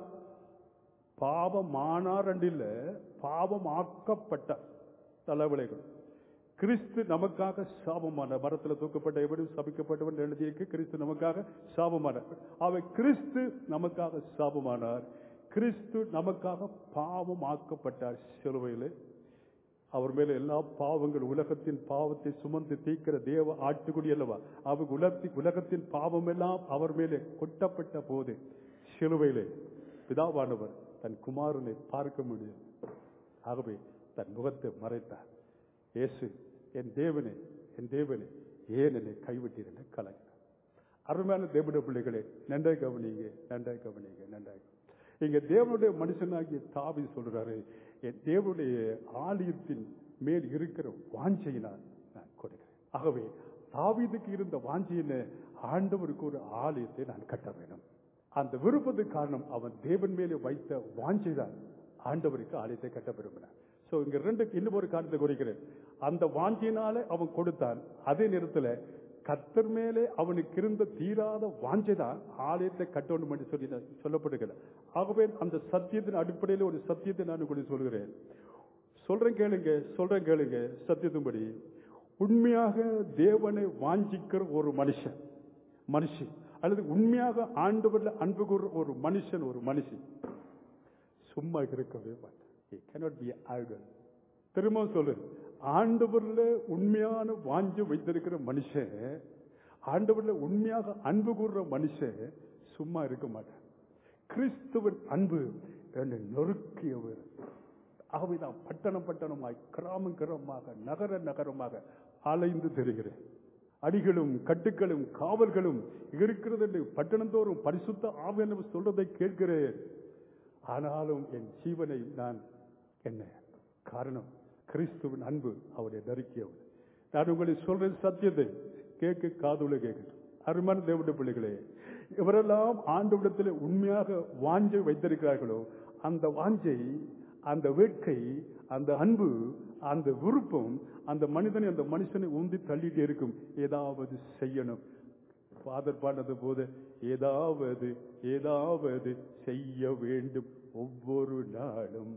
பாவமானார் அண்டில்ல பாவமாக்கப்பட்டார் தலைவிளைகள் கிறிஸ்து நமக்காக சாபமான மரத்தில் தூக்கப்பட்ட எவரும் சபிக்கப்பட்டவன் எழுதியிருக்கு கிறிஸ்து நமக்காக சாபமானார் அவை கிறிஸ்து நமக்காக சாபமானார் கிறிஸ்து நமக்காக பாவமாக்கப்பட்டார் சிலுவையில் அவர் மேல எல்லா பாவங்கள் உலகத்தின் பாவத்தை சுமந்து தீக்கிற தேவ ஆட்டுக்குடி அல்லவா அவர் உலகத்தி உலகத்தின் பாவம் எல்லாம் அவர் மேலே கொட்டப்பட்ட போது சிலுவையிலே பிதாவானவர் தன் குமாரனை பார்க்க முடியும் ஆகவே தன் முகத்தை மறைத்தார் இயேசு என் தேவனே என் தேவனே ஏன் என்னை கைவிட்டீர் என்று கலங்கினார் அருமையான தேவனுடைய பிள்ளைகளே நன்றாய் கவனிங்க நன்றாய் கவனிங்க நன்றாய் கவனிங்க. இங்க தேவனுடைய மனுஷனாகிய தாவி சொல்றாரு என் தேவனுடைய ஆலயத்தின் மேல் இருக்கிற வாஞ்சையினால் நான் கொடுக்கிறேன் ஆகவே தாவீதுக்கு இருந்த வாஞ்சையின ஆண்டவருக்கு ஒரு ஆலயத்தை நான் கட்ட வேண்டும் அந்த விருப்பத்துக்கு காரணம் அவன் தேவன் மேலே வைத்த வாஞ்சை தான் ஆண்டவருக்கு ஆலயத்தை கட்ட விரும்பினான் சோ இங்க ரெண்டு இன்னும் ஒரு காரணத்தை குறிக்கிறேன் அந்த வாஞ்சியினாலே அவன் கொடுத்தான் அதே நேரத்துல கத்தர் மேலே அவனுக்கு இருந்த தீராத வாஞ்சை தான் ஆலயத்தை கட்டணும் என்று சொல்லி நான் சொல்லப்படுகிறது ஆகவே அந்த சத்தியத்தின் அடிப்படையில் ஒரு சத்தியத்தை நான் உங்களுக்கு சொல்கிறேன் சொல்றேன் கேளுங்க சொல்றேன் கேளுங்க சத்தியத்தின்படி உண்மையாக தேவனை வாஞ்சிக்கிற ஒரு மனுஷன் மனுஷி அல்லது உண்மையாக ஆண்டவர்ல அன்பு கூறுற ஒரு மனுஷன் ஒரு மனுஷி சும்மா இருக்கவே மாட்டான் He cannot be idle. திரும்ப சொல்லு ஆண்டவர்ல உண்மையான வாஞ்சு வைத்திருக்கிற மனுஷன் ஆண்டவர்ல உண்மையாக அன்பு கூறுற மனுஷன் சும்மா இருக்க மாட்டான் கிறிஸ்துவின் அன்பு என்னை நொறுக்கியவர் ஆகவே நான் பட்டணம் பட்டணமாய் கிராமம் கிராமமாக நகர நகரமாக அலைந்து தெரிகிறேன் அடிகளும் கட்டுகளும் காவல்களும் இருக்கிறது என்று பட்டணந்தோறும் பரிசுத்த ஆவியானவர் சொல்றதை கேட்கிறேன் ஆனாலும் என் ஜீவனை நான் என்ன காரணம் கிறிஸ்துவின் அன்பு அவரை நறுக்கியவர் நான் உங்களை சொல்றேன் சத்தியத்தை கேட்க காதுல கேட்கட்டும் அருமான தேவனுடைய பிள்ளைகளே இவரெல்லாம் ஆண்டவிடத்தில் உண்மையாக வாஞ்சை வைத்திருக்கிறார்களோ அந்த வாஞ்சை அந்த வேட்கை அந்த அன்பு அந்த விருப்பம் அந்த மனிதனை அந்த மனுஷனை உந்தி தள்ளிட்டே இருக்கும் ஏதாவது செய்யணும் ஃபாதர் பாடினது போது ஏதாவது ஏதாவது செய்ய வேண்டும் ஒவ்வொரு நாளும்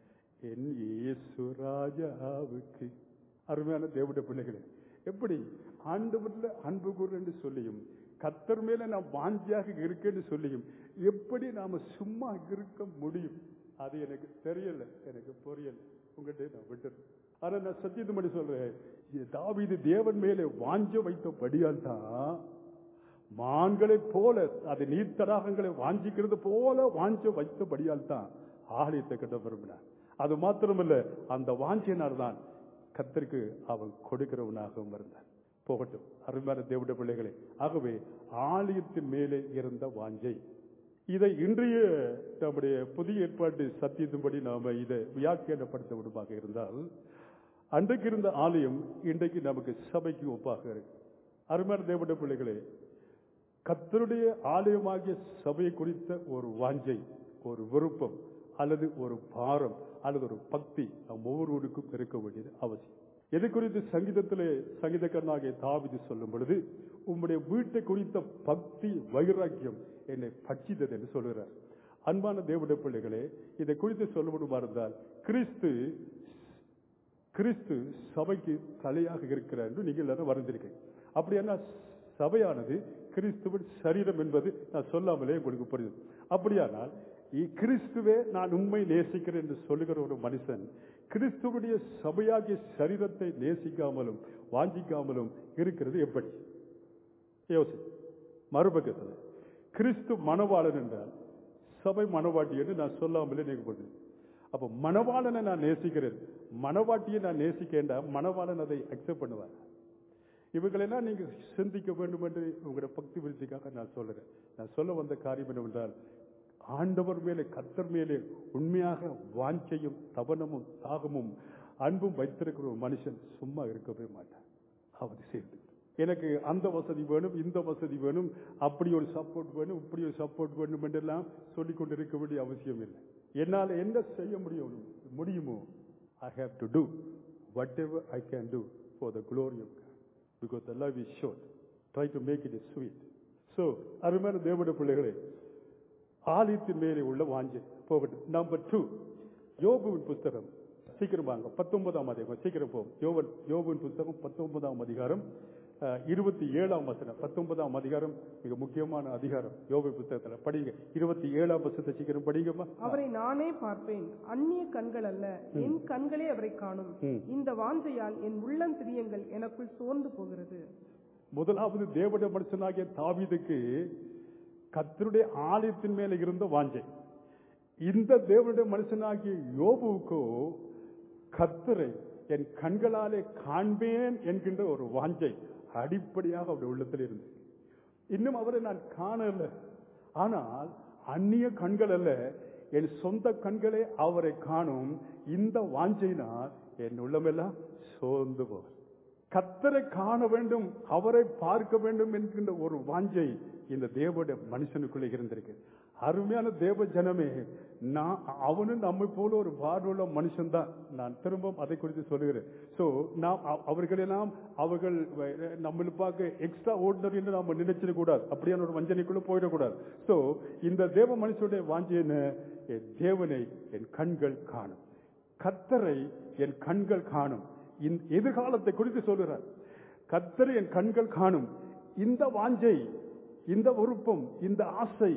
என் இயேசு ராஜாவுக்கு அருமையான தேவட பிள்ளைகளே எப்படி ஆண்டவர்ல அன்பு கூறு என்று சொல்லியும் கத்தர் மேல நான் வாஞ்சியாக இருக்கேன்னு சொல்லியும் எப்படி நாம சும்மா இருக்க முடியும் அது எனக்கு தெரியல எனக்கு புரியல உங்கள்கிட்ட நான் விட்டுறேன் ஆனா நான் சத்தியத்து சொல்றேன் இது தாவீது தேவன் மேலே வாஞ்ச வைத்தபடியால் தான் மான்களைப் போல அது நீர்த்தடாகங்களை வாஞ்சிக்கிறது போல வாஞ்ச வைத்தபடியால் தான் ஆலயத்தை கட்ட விரும்பினார் அது மாத்திரமல்ல அந்த வாஞ்சியினால் தான் கத்தருக்கு அவன் கொடுக்கிறவனாகவும் இருந்தான் போகட்டும் அருமையான தேவட பிள்ளைகளே ஆகவே ஆலயத்தின் மேலே இருந்த வாஞ்சை இதை இன்றைய நம்முடைய புதிய ஏற்பாட்டு சத்தியத்தின்படி நாம இதை வியாக்கியானப்படுத்த விடுமாக இருந்தால் அன்றைக்கு இருந்த ஆலயம் இன்றைக்கு நமக்கு சபைக்கு ஒப்பாக இருக்கு அருமையான தேவட பிள்ளைகளே கத்தருடைய ஆலயமாகிய சபை குறித்த ஒரு வாஞ்சை ஒரு விருப்பம் அல்லது ஒரு பாரம் அல்லது ஒரு பக்தி நம் ஒவ்வொருவருக்கும் இருக்க வேண்டியது அவசியம் எது குறித்து சங்கீதத்திலே சங்கீதக்காரனாகிய தாவிது சொல்லும் பொழுது உம்முடைய வீட்டை குறித்த பக்தி வைராக்கியம் என்னை பட்சித்தது என்று சொல்கிறார் அன்பான தேவனுடைய பிள்ளைகளே இதை குறித்து சொல்லப்படுமா இருந்தால் கிறிஸ்து கிறிஸ்து சபைக்கு தலையாக இருக்கிறார் என்று நீங்கள் எல்லாரும் வரைந்திருக்கீங்க அப்படியானா சபையானது கிறிஸ்துவின் சரீரம் என்பது நான் சொல்லாமலே உங்களுக்கு புரியுது அப்படியானால் இ- கிறிஸ்துவே நான் உண்மை நேசிக்கிறேன் என்று சொல்லுகிற ஒரு மனுஷன் கிறிஸ்துவுடைய சபையாகிய சரீரத்தை நேசிக்காமலும் வாஞ்சிக்காமலும் இருக்கிறது எப்படி யோசி மறுபக்கத்தில் கிறிஸ்து மணவாளன் என்றால் சபை மணவாட்டி என்று நான் சொல்லாமலே நீங்க அப்ப மணவாளனை நான் நேசிக்கிறேன் மணவாட்டியை நான் நேசிக்கேன்டா மணவாளன் அதை அக்செப்ட் பண்ணுவார் இவங்களெல்லாம் நீங்க சிந்திக்க வேண்டும் என்று உங்களுடைய பக்தி விருத்திக்காக நான் சொல்றேன் நான் சொல்ல வந்த காரியம் என்னவென்றால் ஆண்டவர் மேலே கத்தர் மேலே உண்மையாக வாஞ்சையும் தவனமும் தாகமும் அன்பும் வைத்திருக்கிற ஒரு மனுஷன் சும்மா இருக்கவே மாட்டான் அவர் சேர்ந்து எனக்கு அந்த வசதி வேணும் இந்த வசதி வேணும் அப்படி ஒரு சப்போர்ட் வேணும் இப்படி ஒரு சப்போர்ட் வேணும் என்றெல்லாம் சொல்லிக் கொண்டிருக்க வேண்டிய அவசியம் இல்லை என்னால் என்ன செய்ய முடியும் முடியுமோ I have to do whatever I can do for the glory of because the love is short try to make it is sweet so அருமையான தேவனுடைய பிள்ளைகளே ஆலயத்தின் மேலே உள்ள வாஞ்சை போகட்டும் நம்பர் டூ யோபுவின் புஸ்தகம் சீக்கிரம் வாங்க பத்தொன்பதாம் அதிகாரம் சீக்கிரம் போகும் யோவன் யோபுவின் புஸ்தகம் பத்தொன்பதாம் அதிகாரம் அஹ், இருபத்தி ஏழாம் வசனம் பத்தொன்பதாம் அதிகாரம் மிக முக்கியமான அதிகாரம் யோபு புஸ்தகத்துல படிங்க இருபத்தி ஏழாம் வசனத்தை சீக்கிரம் படிங்கம்மா அவரை நானே பார்ப்பேன் அந்நிய கண்கள் அல்ல என் கண்களே அவரை காணும் ம். இந்த வாஞ்சையால் என் உள்ளம் திரியங்கள் எனக்குள் சோர்ந்து போகிறது முதலாவது தேவனுடைய மனுஷனாகிய தாவீதுக்கு கர்த்தருடைய ஆலயத்தின் மேல இருந்த வாஞ்சை இந்த தேவனுடைய மனுஷனாகிய யோபுவுக்கோ கர்த்தரை என் கண்களாலே காண்பேன் என்கின்ற ஒரு வாஞ்சை அடிப்படையாக அவருடைய உள்ளத்தில் இருந்தது இன்னும் அவரை நான் காணல ஆனால் அந்நிய கண்கள் அல்ல என் சொந்த கண்களே அவரை காணும் இந்த வாஞ்சையினால் என் உள்ளமெல்லாம் சோர்ந்து போகும் கத்தரை காண வேண்டும் அவரை பார்க்க வேண்டும் என்கின்ற ஒரு வாஞ்சை இந்த தேவனுடைய மனுஷனுக்குள்ளே இருந்திருக்கு அருமையான தேவ ஜனமே நான் அவனும் நம்மை போல ஒரு பார்வையுள்ள மனுஷன் தான் நான் திரும்ப அதை குறித்து சொல்லுகிறேன் சோ நாம் அவ- அவர்களெல்லாம் அவர்கள் வ- நம்மளை பார்க்க எக்ஸ்ட்ரா ஓர்டினரி என்று நாம நினைச்சிட கூடாது அப்படியான ஒரு வஞ்சனைக்குள்ள போயிடக்கூடாது சோ இந்த தேவ மனுஷனுடைய வாஞ்சை என்ன என் தேவனை என் கண்கள் காணும் கத்தரை என் கண்கள் காணும் இந்த எதிர்காலத்தை குறித்து சொல்லுகிறார் கத்தரை என் கண்கள் காணும் இந்த வாஞ்சை இந்த விருப்பம் இந்த ஆசை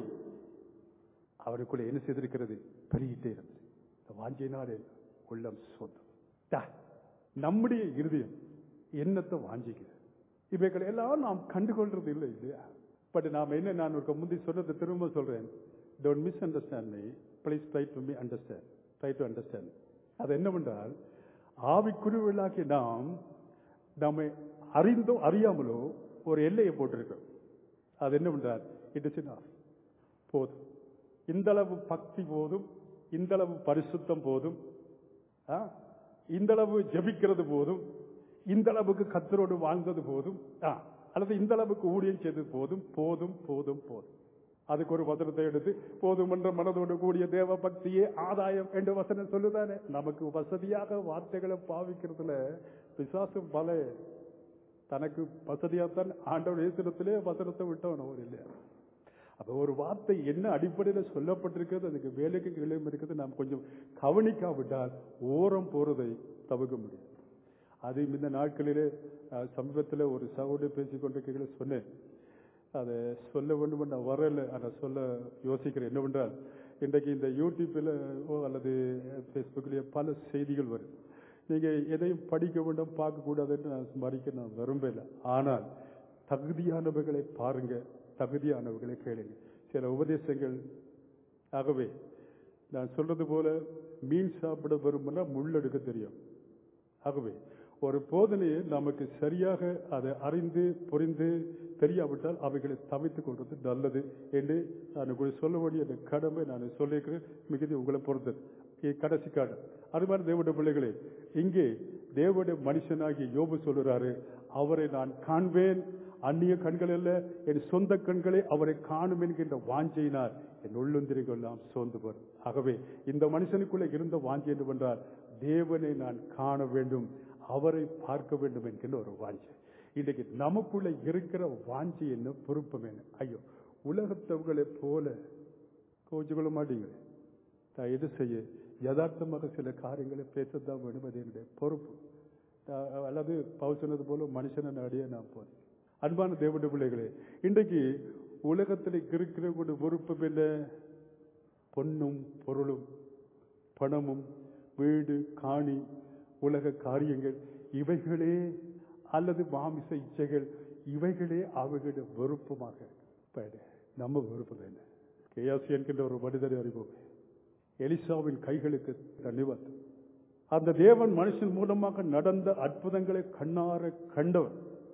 அவருக்குள்ள என்ன செய்திருக்கிறது பெருகிட்டே இருந்தது இந்த வாஞ்சையினாலே உள்ளம் சொந்தம் டா, நம்முடைய இருதயம் என்னத்தை வாஞ்சிக்குது இவைகளை எல்லாம் நாம் கண்டுகொள்றது இல்லை இல்லையா பட் நாம் என்ன நான் ஒரு முந்தி சொல்றதை திரும்ப சொல்றேன் don't misunderstand me please try to me understand try to understand அது என்னவென்றால் ஆவிக்குருவிலாக்கி நாம் நம்மை அறிந்தோ அறியாமலோ ஒரு எல்லையை போட்டிருக்கோம் அது என்னவென்றால் இட் இஸ் இன் போதும் இந்த அளவு பக்தி போதும் இந்த அளவு பரிசுத்தம் போதும் ஆ? இந்த அளவு ஜெபிக்கிறது போதும் இந்த அளவுக்கு கத்தரோடு வாழ்ந்தது போதும் ஆ, அல்லது இந்த அளவுக்கு ஊழியம் செய்தது போதும் போதும் போதும் போதும் அதுக்கு ஒரு வசனத்தை எடுத்து போதும் என்ற மனதோடு கூடிய தேவ பக்தியே ஆதாயம் என்ற வசனம் சொல்லுதானே நமக்கு வசதியாக வார்த்தைகளை பாவிக்கிறதுல பிசாசு பல தனக்கு வசதியாத்தான் ஆண்டவர் இயேசுரத்திலே வசனத்தை விட்டவன் அவர் இல்லையா அப்ப ஒரு வார்த்தை என்ன அடிப்படையில் சொல்லப்பட்டிருக்கிறது அதுக்கு வேலைக்கு கிளையும் இருக்கிறது நாம் கொஞ்சம் கவனிக்காவிட்டால் ஓரம் போறதை தவிர்க்க முடியும் அது இந்த நாட்களிலே அஹ், சமீபத்தில் ஒரு சகோதரி பேசிக் கொண்டிருக்கையில சொன்னேன் அதை சொல்ல வேண்டும் நான் வரல அதை சொல்ல யோசிக்கிறேன் என்னவென்றால் இன்றைக்கு இந்த யூடியூப்பில் அல்லது ஃபேஸ்புக்லேயே பல செய்திகள் வருது நீங்க எதையும் படிக்க வேண்டும் பார்க்க கூடாதுன்னு நான் மறிக்க நான் விரும்பல ஆனால் தகுதியானவர்களை பாருங்க தகுதியானவர்களை கேளுங்க சில உபதேசங்கள் ஆகவே நான் சொல்றது போல மீன் சாப்பிட விரும்பினா முள் எடுக்க தெரியும் ஆகவே ஒரு போதனையை நமக்கு சரியாக அதை அறிந்து புரிந்து தெரியாவிட்டால் அவைகளை தவித்துக் கொள்வது நல்லது என்று நான் உங்களுக்கு சொல்ல வேண்டிய அந்த கடமை நான் சொல்லியிருக்கிறேன் மிகுதி உங்களை பொறுத்தது இ- கடைசி காடு அது மாதிரி தேவனுடைய பிள்ளைகளே இங்கே தேவனுடைய மனுஷனாகிய யோபு சொல்லுறாரு அவரை நான் காண்பேன் அந்நிய கண்கள் அல்ல என் சொந்த கண்களை அவரை காணும் என்கின்ற வாஞ்சையினால் என் உள்ளுந்திரிகள் எல்லாம் சோர்ந்து வரும் ஆகவே இந்த மனுஷனுக்குள்ளே இருந்த வாஞ்சை என்னவென்றால் தேவனை நான் காண வேண்டும் அவரை பார்க்க வேண்டும் என்கின்ற ஒரு வாஞ்சை இன்றைக்கு நமக்குள்ள இருக்கிற வாஞ்சை என்ன பொறுப்பம் என்ன ஐயோ உலகத்தவர்களை போல கோச்சுக்கொள்ள மாட்டீங்களே தயவு செய்ய யதார்த்தமாக சில காரியங்களை பேசத்தான் வேணும் அது என்னுடைய பொறுப்பு த- அல்லது பவுல் சொன்னது போல மனுஷனை நாடியே நான் போதும் அன்பான தேவனுடைய பிள்ளைகளே இன்றைக்கு உலகத்தில் இருக்கிற ஒரு விருப்பம் என்ன பொன்னும் பொருளும் பணமும் வீடு காணி உலக காரியங்கள் இவைகளே அல்லது மாமிச இச்சைகள் இவைகளே அவைகளுடைய விருப்பமாக பயண நம்ம விருப்பம் என்ன கேயாசி என்கின்ற ஒரு மனிதரை அறிவோம் எலிசாவின் கைகளுக்கு தன்னிவாதம் அந்த தேவன் மனுஷன் மூலமாக நடந்த அற்புதங்களை கண்ணார கண்டவன்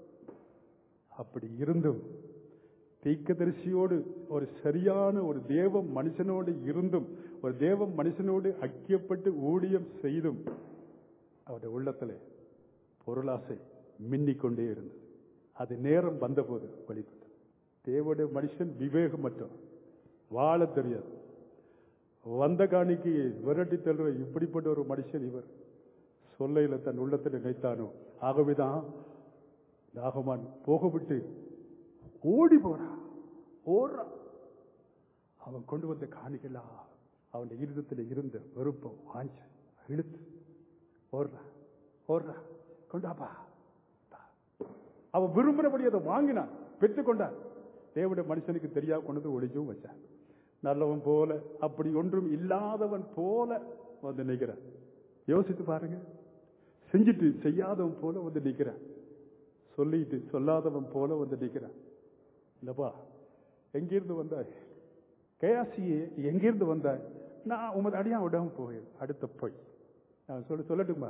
அப்படி இருந்தும் தீர்க்கதரிசியோடு ஒரு சரியான ஒரு தேவ மனுஷனோடு இருந்தும் ஒரு தேவ மனுஷனோடு ஐக்கியப்பட்டு ஊழியம் செய்தும் அவருடைய உள்ளத்திலே பொருளாசை மின்னிக்கொண்டே இருந்தது அது நேரம் வந்தபோது வெளிப்பட்டது தேவனுடைய மனுஷன் விவேகமற்றவன் வாழ தெரியாது வந்த காணிக்கு விரட்டி தள்ளுற இப்படிப்பட்ட ஒரு மனுஷன் இவர் சொல்லையில தன் உள்ளத்தில் நினைத்தானோ ஆகவேதான் நாகமான் போக விட்டு ஓடி போறான் ஓடுறான் அவன் கொண்டு வந்த காணிக்கலாம் அவன் இருதத்தில் இருந்த வெறுப்பம் வாஞ்ச இழுத்து ஓடுறான் ஓடுறான் கொண்டாப்பா அவன் விரும்புறபடி அதை வாங்கினான் பெற்றுக்கொண்டான் தேவனுடைய மனுஷனுக்கு தெரியா கொண்டு ஒளிச்சும் வச்சான் நல்லவன் போல அப்படி ஒன்றும் இல்லாதவன் போல வந்து நிற்கிறான் யோசித்து பாருங்க செஞ்சுட்டு செய்யாதவன் போல வந்து நிற்கிறான் சொல்லிட்டு சொல்லாதவன் போல வந்து நிற்கிறான் இல்லப்பா எங்கிருந்து வந்தாய் கேயாசியே எங்கிருந்து வந்தாய் நான் உமது அடியா விடாம போய் அடுத்த போய் நான் சொல்ல சொல்லட்டுமா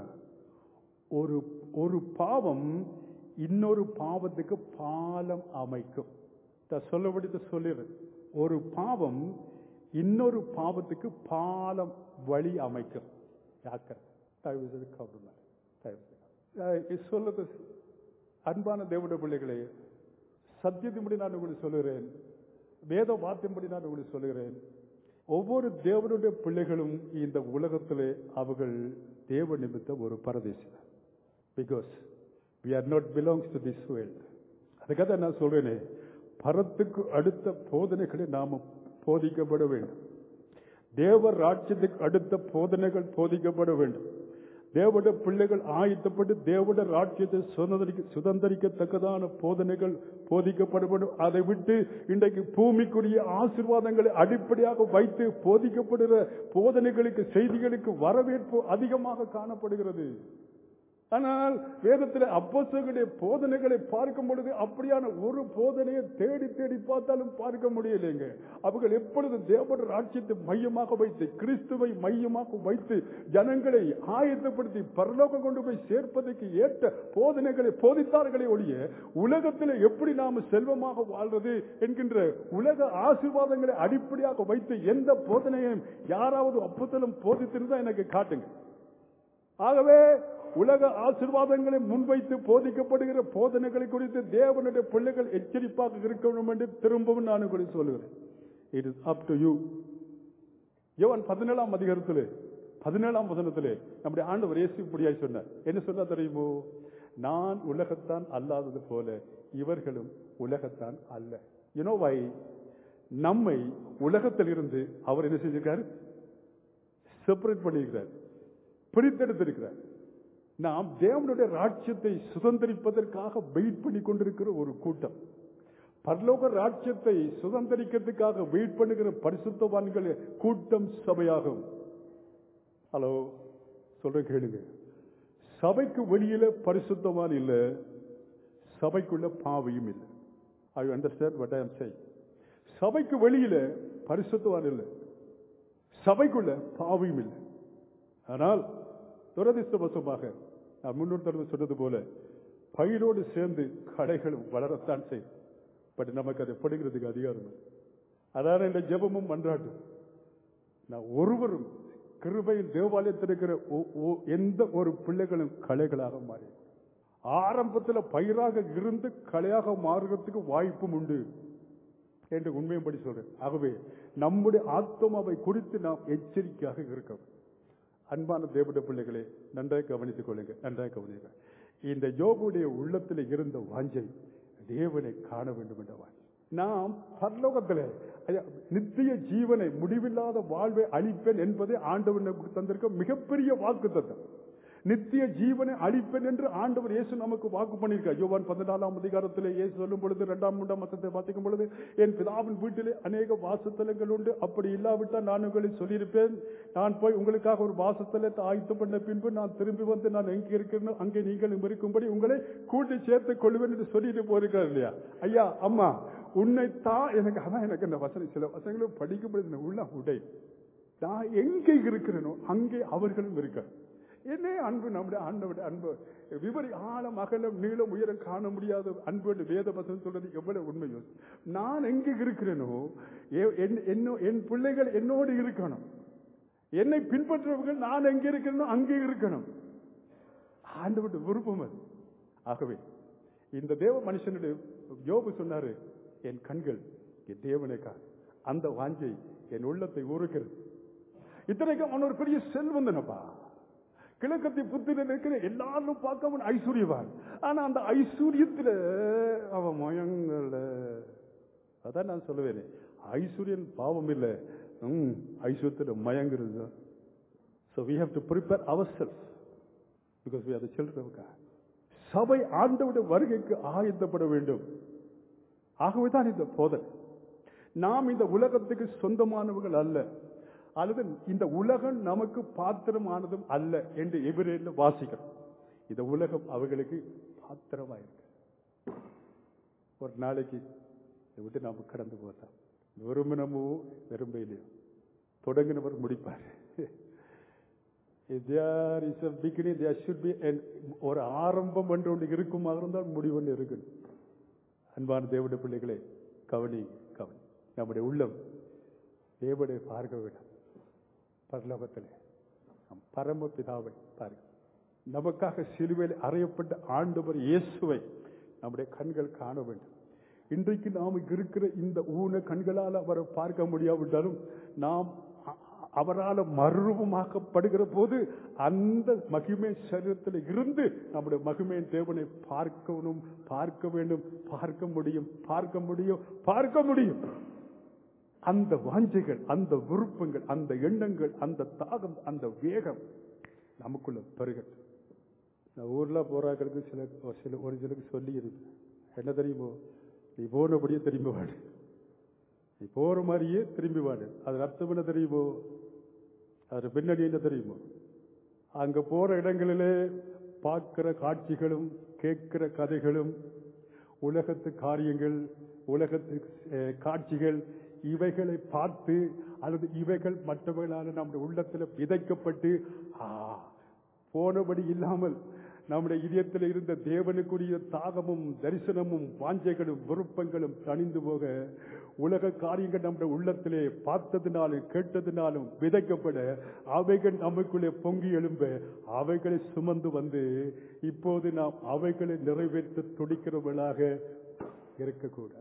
ஒரு ஒரு பாவம் இன்னொரு பாவத்துக்கு பாலம் அமைக்கும் நான் சொல்லபடித்து சொல்லிடுறேன் ஒரு பாவம் இன்னொரு பாவத்துக்கு பாலம் வழி அமைக்கும் யாக்கர் தயவு செய்து கவனம் தயவு செய்து சொல்லுது அன்பான தேவனுடைய பிள்ளைகளே சத்தியத்தின்படி நான் உங்களுக்கு சொல்லுகிறேன் வேத வார்த்தையின்படி நான் உங்களுக்கு சொல்லுகிறேன் ஒவ்வொரு தேவனுடைய பிள்ளைகளும் இந்த உலகத்திலே அவர்கள் தேவ நிமித்தம் ஒரு பரதேசி because we are not belongs to this world அதுக்காக நான் சொல்றேனே பரத்துக்கு அடுத்த போதனைகளை நாம போதிக்கப்பட வேண்டும் தேவ ராஜ்யத்துக்கு அடுத்த போதனைகள் போதிக்கப்பட வேண்டும் தேவட பிள்ளைகள் ஆயத்தப்பட்டு தேவட ராஜ்யத்தை சுதந்திரிக்க சுதந்திரிக்கத்தக்கதான போதனைகள் போதிக்கப்பட வேண்டும் அதை விட்டு இன்றைக்கு பூமிக்குரிய ஆசீர்வாதங்களை அடிப்படையாக வைத்து போதிக்கப்படுகிற போதனைகளுக்கு செய்திகளுக்கு வரவேற்பு அதிகமாக காணப்படுகிறது ஆனால் வேதத்தில் அப்போஸ்தலர்களுடைய போதனைகளை பார்க்கும் பொழுது அப்படியான ஒரு போதனையை தேடி தேடி பார்த்தாலும் பார்க்க முடியலைங்க அவர்கள் எப்பொழுது தேவட ராட்சியத்தை மையமாக வைத்து கிறிஸ்துவை மையமாக வைத்து ஜனங்களை ஆயத்தப்படுத்தி பரலோகம் கொண்டு போய் சேர்ப்பதற்கு ஏற்ற போதனைகளை போதித்தார்களே ஒழிய உலகத்தில் எப்படி நாம் செல்வமாக வாழ்றது என்கின்ற உலக ஆசீர்வாதங்களை அடிப்படையாக வைத்து எந்த போதனையையும் யாராவது அப்போஸ்தலன் போதித்திருந்தா எனக்கு காட்டுங்க ஆகவே உலக ஆசீர்வாதங்களை முன்வைத்து போதிக்கப்படுகிற போதனைகளை குறித்து தேவனுடைய பிள்ளைகள் எச்சரிப்பாக இருக்க வேண்டும் என்று திரும்பவும் நான் உங்களுக்கு சொல்லுகிறேன் it is up to you யோவான் பதினேழாம் அதிகாரத்திலே பதினேழாம் வசனத்திலே நம்முடைய ஆண்டவர் இயேசு இப்படியாய் சொன்னார் என்ன சொன்னா தெரியுமோ நான் உலகத்தான் அல்லாதது போல இவர்களும் உலகத்தான் அல்ல யுனோவை நம்மை உலகத்தில் இருந்து அவர் என்ன செஞ்சிருக்காரு செப்பரேட் பண்ணியிருக்கிறார் பிரித்தெடுத்திருக்கிறார் நாம் தேவனுடைய ராஜ்யத்தை சுதந்திரிப்பதற்காக வெயிட் பண்ணி கொண்டிருக்கிற ஒரு கூட்டம் பரலோக ராஜ்யத்தை சுதந்திரிக்கிறதுக்காக வெயிட் பண்ணுகிற பரிசுத்தவான்கள் கூட்டம் சபையாகும் ஹலோ சொல்ற கேளுங்க சபைக்கு வெளியில பரிசுத்தவான் இல்ல சபைக்குள்ள பாவியும் இல்லை I understand what I am சே சபைக்கு வெளியில பரிசுத்தவான் இல்லை சபைக்குள்ள பாவியும் இல்லை ஆனால் துரதிருஷ்டவசமாக நான் முன்னூறு தடவை சொன்னது போல பயிரோடு சேர்ந்து கடைகளும் வளரத்தான் செய்யும் பட் நமக்கு அதை படுகிறதுக்கு அதிகாரம் இல்லை. அதான் இந்த ஜெபமும் மன்றாட்டும் நான் ஒருவரும் கிருபையின் தேவாலயத்தில் இருக்கிற ஒ- ஒ- எந்த ஒரு பிள்ளைகளும் கலைகளாக மாறி ஆரம்பத்தில் பயிராக இருந்து கலையாக மாறுறதுக்கு வாய்ப்பும் உண்டு என்று உண்மையும்படி சொல்றேன் ஆகவே நம்முடைய ஆத்மாவை குறித்து நாம் எச்சரிக்கையாக இருக்கோம் அன்பான தேவட பிள்ளைகளே நன்றாக கவனித்துக் கொள்ளுங்க நன்றாக கவனிக்க இந்த யோகுடைய உள்ளத்தில் இருந்த வாஞ்சை தேவனை காண வேண்டும் என்ற வாஞ்சை நாம் பரலோகத்திலே ஐயா, நித்திய ஜீவனை முடிவில்லாத வாழ்வை அளிப்பேன் என்பது ஆண்டவன் நமக்கு தந்திருக்க மிகப்பெரிய வாக்கு தத்தம் நித்திய ஜீவனை அளிப்பேன் என்று ஆண்டவர் இயேசு நமக்கு வாக்கு பண்ணியிருக்கார் யோவான் பதினாலாம் அதிகாரத்திலே இயேசு சொல்லும் பொழுது இரண்டாம் மூன்றாம் மத்தத்தை வாசிக்கும் பொழுது என் பிதாவின் வீட்டிலே அநேக வாசத்தலங்கள் உண்டு அப்படி இல்லாவிட்டால் நான் உங்களை சொல்லியிருப்பேன் நான் போய் உங்களுக்காக ஒரு வாசத்தலத்தை ஆயத்தம் பண்ண பின்பு நான் திரும்பி வந்து நான் எங்கே இருக்கிறேனோ அங்கே நீங்களும் இருக்கும்படி உங்களை கூட்டி சேர்த்துக் கொள்வேன் என்று சொல்லிட்டு போயிருக்கார் இல்லையா ஐயா அம்மா உன்னைத்தான் எனக்கு அதான் எனக்கு இந்த வசனம் சில வசனங்களும் படிக்கும்போது இந்த உள்ள உடை நான் எங்கே இருக்கிறேனோ அங்கே அவர்களும் இருக்கார் என்ன அன்பு நம்முடைய ஆண்டவுடைய அன்பு விவரி ஆழம் அகலம் நீளம் உயரம் காண முடியாத அன்பு என்று வேத வசனம் சொல்றது எவ்வளவு உண்மையோ நான் எங்கே இருக்கிறேனோ எ- என்- என்னோ- என் பிள்ளைகள் என்னோடு இருக்கணும் என்னை பின்பற்றுபவர்கள் நான் எங்கே இருக்கிறேனோ அங்கே இருக்கணும் ஆண்டவருடைய விருப்பம் அது ஆகவே இந்த தேவ மனுஷனுடைய யோபு சொன்னாரு என் கண்கள் என் தேவனுக்கா அந்த வாஞ்சை என் உள்ளத்தை உருக்கிறது இத்தனைக்கும் அவன் ஒரு பெரிய செல்வந்தனப்பா கிழக்கத்தை புத்திர இருக்கிற எல்லாரும் பார்க்க அவன் ஐஸ்வர்யவான் ஆனா அந்த ஐஸ்வர்யத்துல அவன் மயங்கல அதான் நான் சொல்லுவேன் ஐஸ்வர்யன் பாவம் இல்லை ம், ஐஸ்வர்யத்துல மயங்குறது தான் So we have to prepare ourselves because we are the children of God. சபை ஆண்டவுடைய வருகைக்கு ஆயத்தப்பட வேண்டும் ஆகவேதான் இந்த போதனை நாம் இந்த உலகத்துக்கு சொந்தமானவர்கள் அல்ல அல்லது இந்த உலகம் நமக்கு பாத்திரமானதும் அல்ல என்று எபிரேல வாசிக்கிறோம் இந்த உலகம் அவர்களுக்கு பாத்திரமா இருக்கு ஒரு நாளைக்கு இதை விட்டு நாம் கடந்து போகலாம் விரும்பினமோ விரும்பலையோ தொடங்கினவர் முடிப்பார் If there is a beginning, there should be an ஒரு ஆரம்பம் என்று ஒன்று இருக்குமாக இருந்தால் முடிவு ஒன்று இருக்கணும் அன்பான தேவனுடைய பிள்ளைகளே கவனி கவனி நம்முடைய உள்ளம் தேவனை பார்க்க வேண்டும் பரலோகத்திலே நம் பரம பிதாவை பாருங்க நமக்காக சிலுவையில் அறையப்பட்ட ஆண்டவர் இயேசுவை நம்முடைய கண்கள் காண வேண்டும் இன்றைக்கு நாம் இருக்கிற இந்த ஊன கண்களால் அவரை பார்க்க முடியாவிட்டாலும் நாம் அ- அவரால் மறுரூபமாக்கப்படுகிற போது அந்த மகிமை சரீரத்தில் இருந்து நம்முடைய மகிமையின் தேவனை பார்க்கணும் பார்க்க வேண்டும் பார்க்க முடியும் பார்க்க முடியும் பார்க்க முடியும் அந்த வாஞ்சைகள் அந்த விருப்பங்கள் அந்த எண்ணங்கள் அந்த தாகம் அந்த வேகம் நமக்குள்ள பெருகட்டும் நான் ஊர்ல போறாங்களுக்கு சில ஒரு சில ஒரு சிலருக்கு சொல்லி இருக்கு என்ன தெரியுமோ நீ போனபடியே திரும்பி வாடு நீ போற மாதிரியே திரும்பி வாடு அது அர்த்தம் என்ன தெரியுமோ அது பின்னணி என்ன தெரியுமோ அங்க போற இடங்களிலே பார்க்கிற காட்சிகளும் கேட்கிற கதைகளும் உலகத்து காரியங்கள் உலகத்து அஹ், காட்சிகள் இவைகளை பார்த்து அல்லது இவைகள் மற்றவர்களால் நம்முடைய உள்ளத்தில் விதைக்கப்பட்டு ஆ போனபடி இல்லாமல் நம்முடைய இதயத்தில் இருந்த தேவனுக்குரிய தாகமும் தரிசனமும் வாஞ்சைகளும் விருப்பங்களும் தணிந்து போக உலக காரியங்கள் நம்முடைய உள்ளத்திலே பார்த்ததினாலும் கேட்டதினாலும் விதைக்கப்பட அவைகள் நமக்குள்ளே பொங்கி எழும்ப அவைகளை சுமந்து வந்து இப்போது நாம் அவைகளை நிறைவேற்ற துடிக்கிறவர்களாக இருக்கக்கூடாது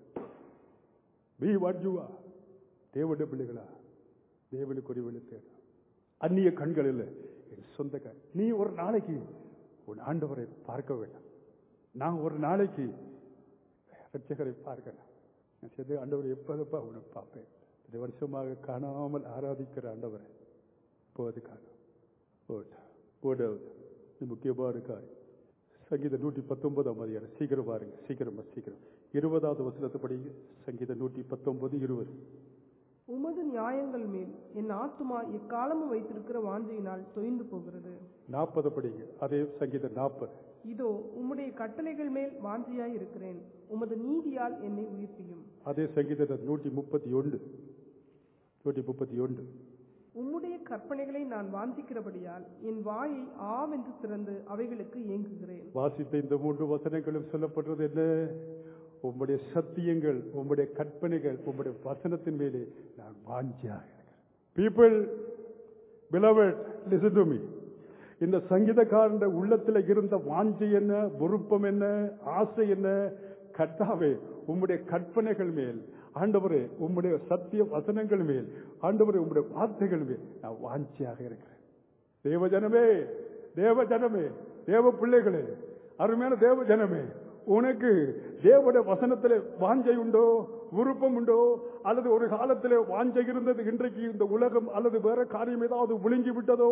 பி வாட் யூ ஆர் தேவனுடைய பிள்ளைகளா தேவனுக்குரிய தேடும் அந்நிய கண்கள் இல்லை என் சொந்த கண் நீ ஒரு நாளைக்கு உன் ஆண்டவரை பார்க்க வேண்டாம் நான் ஒரு நாளைக்கு ரட்சகரை பார்க்கலாம் நான் சேர்ந்து ஆண்டவரை எப்போதப்பா உன்னை பார்ப்பேன் இது வருஷமாக காணாமல் ஆராதிக்கிற ஆண்டவரை இப்போது காணும் ஓட்டா ஓடாவது இது முக்கியமான காரியம் சங்கீத நூற்றி பத்தொன்பதாம் அதிகாரம் சீக்கிரம் பாருங்க சீக்கிரமா சீக்கிரம் இருபதாவது வசனத்தை படிங்க சங்கீத நூற்றி பத்தொன்பது இருபது உமது நியாயங்கள் மேல் என் ஆத்துமா எக்காலமும் வைத்திருக்கிற வாஞ்சையினால் தொய்ந்து போகிறது நாற்பது படிங்க அதே சங்கீத நாற்பது இதோ உம்முடைய கட்டளைகள் மேல் வாஞ்சையாய் இருக்கிறேன் உமது நீதியால் என்னை உயிர்ப்பியும் அதே சங்கீத நூற்றி முப்பத்தி ஒன்று நூற்றி முப்பத்தி ஒன்று உம்முடைய கற்பனைகளை நான் வாஞ்சிக்கிறபடியால் என் வாயை ஆவென்று திறந்து அவைகளுக்கு ஏங்குகிறேன் வாசித்த இந்த மூன்று வசனங்களும் சொல்லப்படுறது என்ன உம்முடைய சத்தியங்கள் உம்முடைய கற்பனைகள் உம்முடைய வசனத்தின் மேலே நான் வாஞ்சியாக இருக்கிறேன் people beloved listen to me இந்த சங்கீதக்காரன் உள்ளத்துல இருந்த வாஞ்சை என்ன விருப்பம் என்ன ஆசை என்ன கர்த்தாவே உம்முடைய கற்பனைகள் மேல் ஆண்டவரே உம்முடைய சத்திய வசனங்கள் மேல் ஆண்டவரே உம்முடைய வார்த்தைகள் மேல் நான் வாஞ்சியாக இருக்கிறேன் தேவ ஜனமே தேவ ஜனமே தேவ பிள்ளைகளே அருமையான தேவ ஜனமே உனக்கு தேவனுடைய வசனத்திலே வாஞ்சை உண்டோ விருப்பம் உண்டோ அல்லது ஒரு காலத்திலே வாஞ்சை இருந்தது இன்றைக்கு இந்த உலகம் அல்லது வேற காரியம் ஏதாவது விழுங்கி விட்டதோ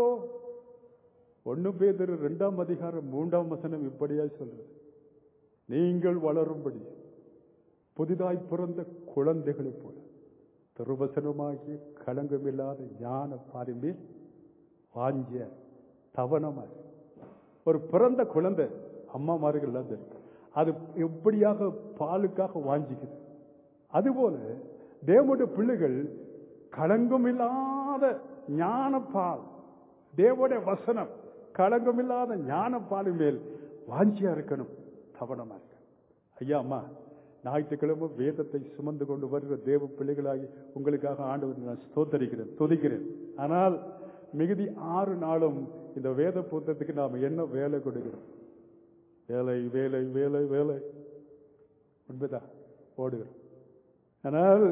ஒன்னு பேதர் இரண்டாம் அதிகாரம் மூன்றாம் வசனம் இப்படியா சொல்றது நீங்கள் வளரும்படி புதிதாய் பிறந்த குழந்தைகளைப் போல திருவசனமாகிய களங்கமில்லாத ஞான பாரிமே வாஞ்சிய தவணமா ஒரு பிறந்த குழந்தை அம்மாமார்கள் அது அது எப்படியாக பாலுக்காக வாஞ்சிக்குது அதுபோல தேவனுடைய பிள்ளைகள் களங்கமில்லாத ஞான பால் தேவனுடைய வசனம் களங்கமில்லாத ஞான பாலின் மேல் வாஞ்சியா இருக்கணும் கவனமா இருக்க ஐயா அம்மா ஞாயிற்றுக்கிழமை வேதத்தை சுமந்து கொண்டு வருகிற தேவ பிள்ளைகளாகி உங்களுக்காக ஆண்டவர் நான் ஸ்தோத்தரிக்கிறேன் துதிக்கிறேன் ஆனால் மிகுதி ஆறு நாளும் இந்த வேத புத்தகத்துக்கு நாம் என்ன வேலை கொடுக்கிறோம் வேலை வேலை வேலை வேலை உண்மைதான் ஓடுகிறோம் ஆனால்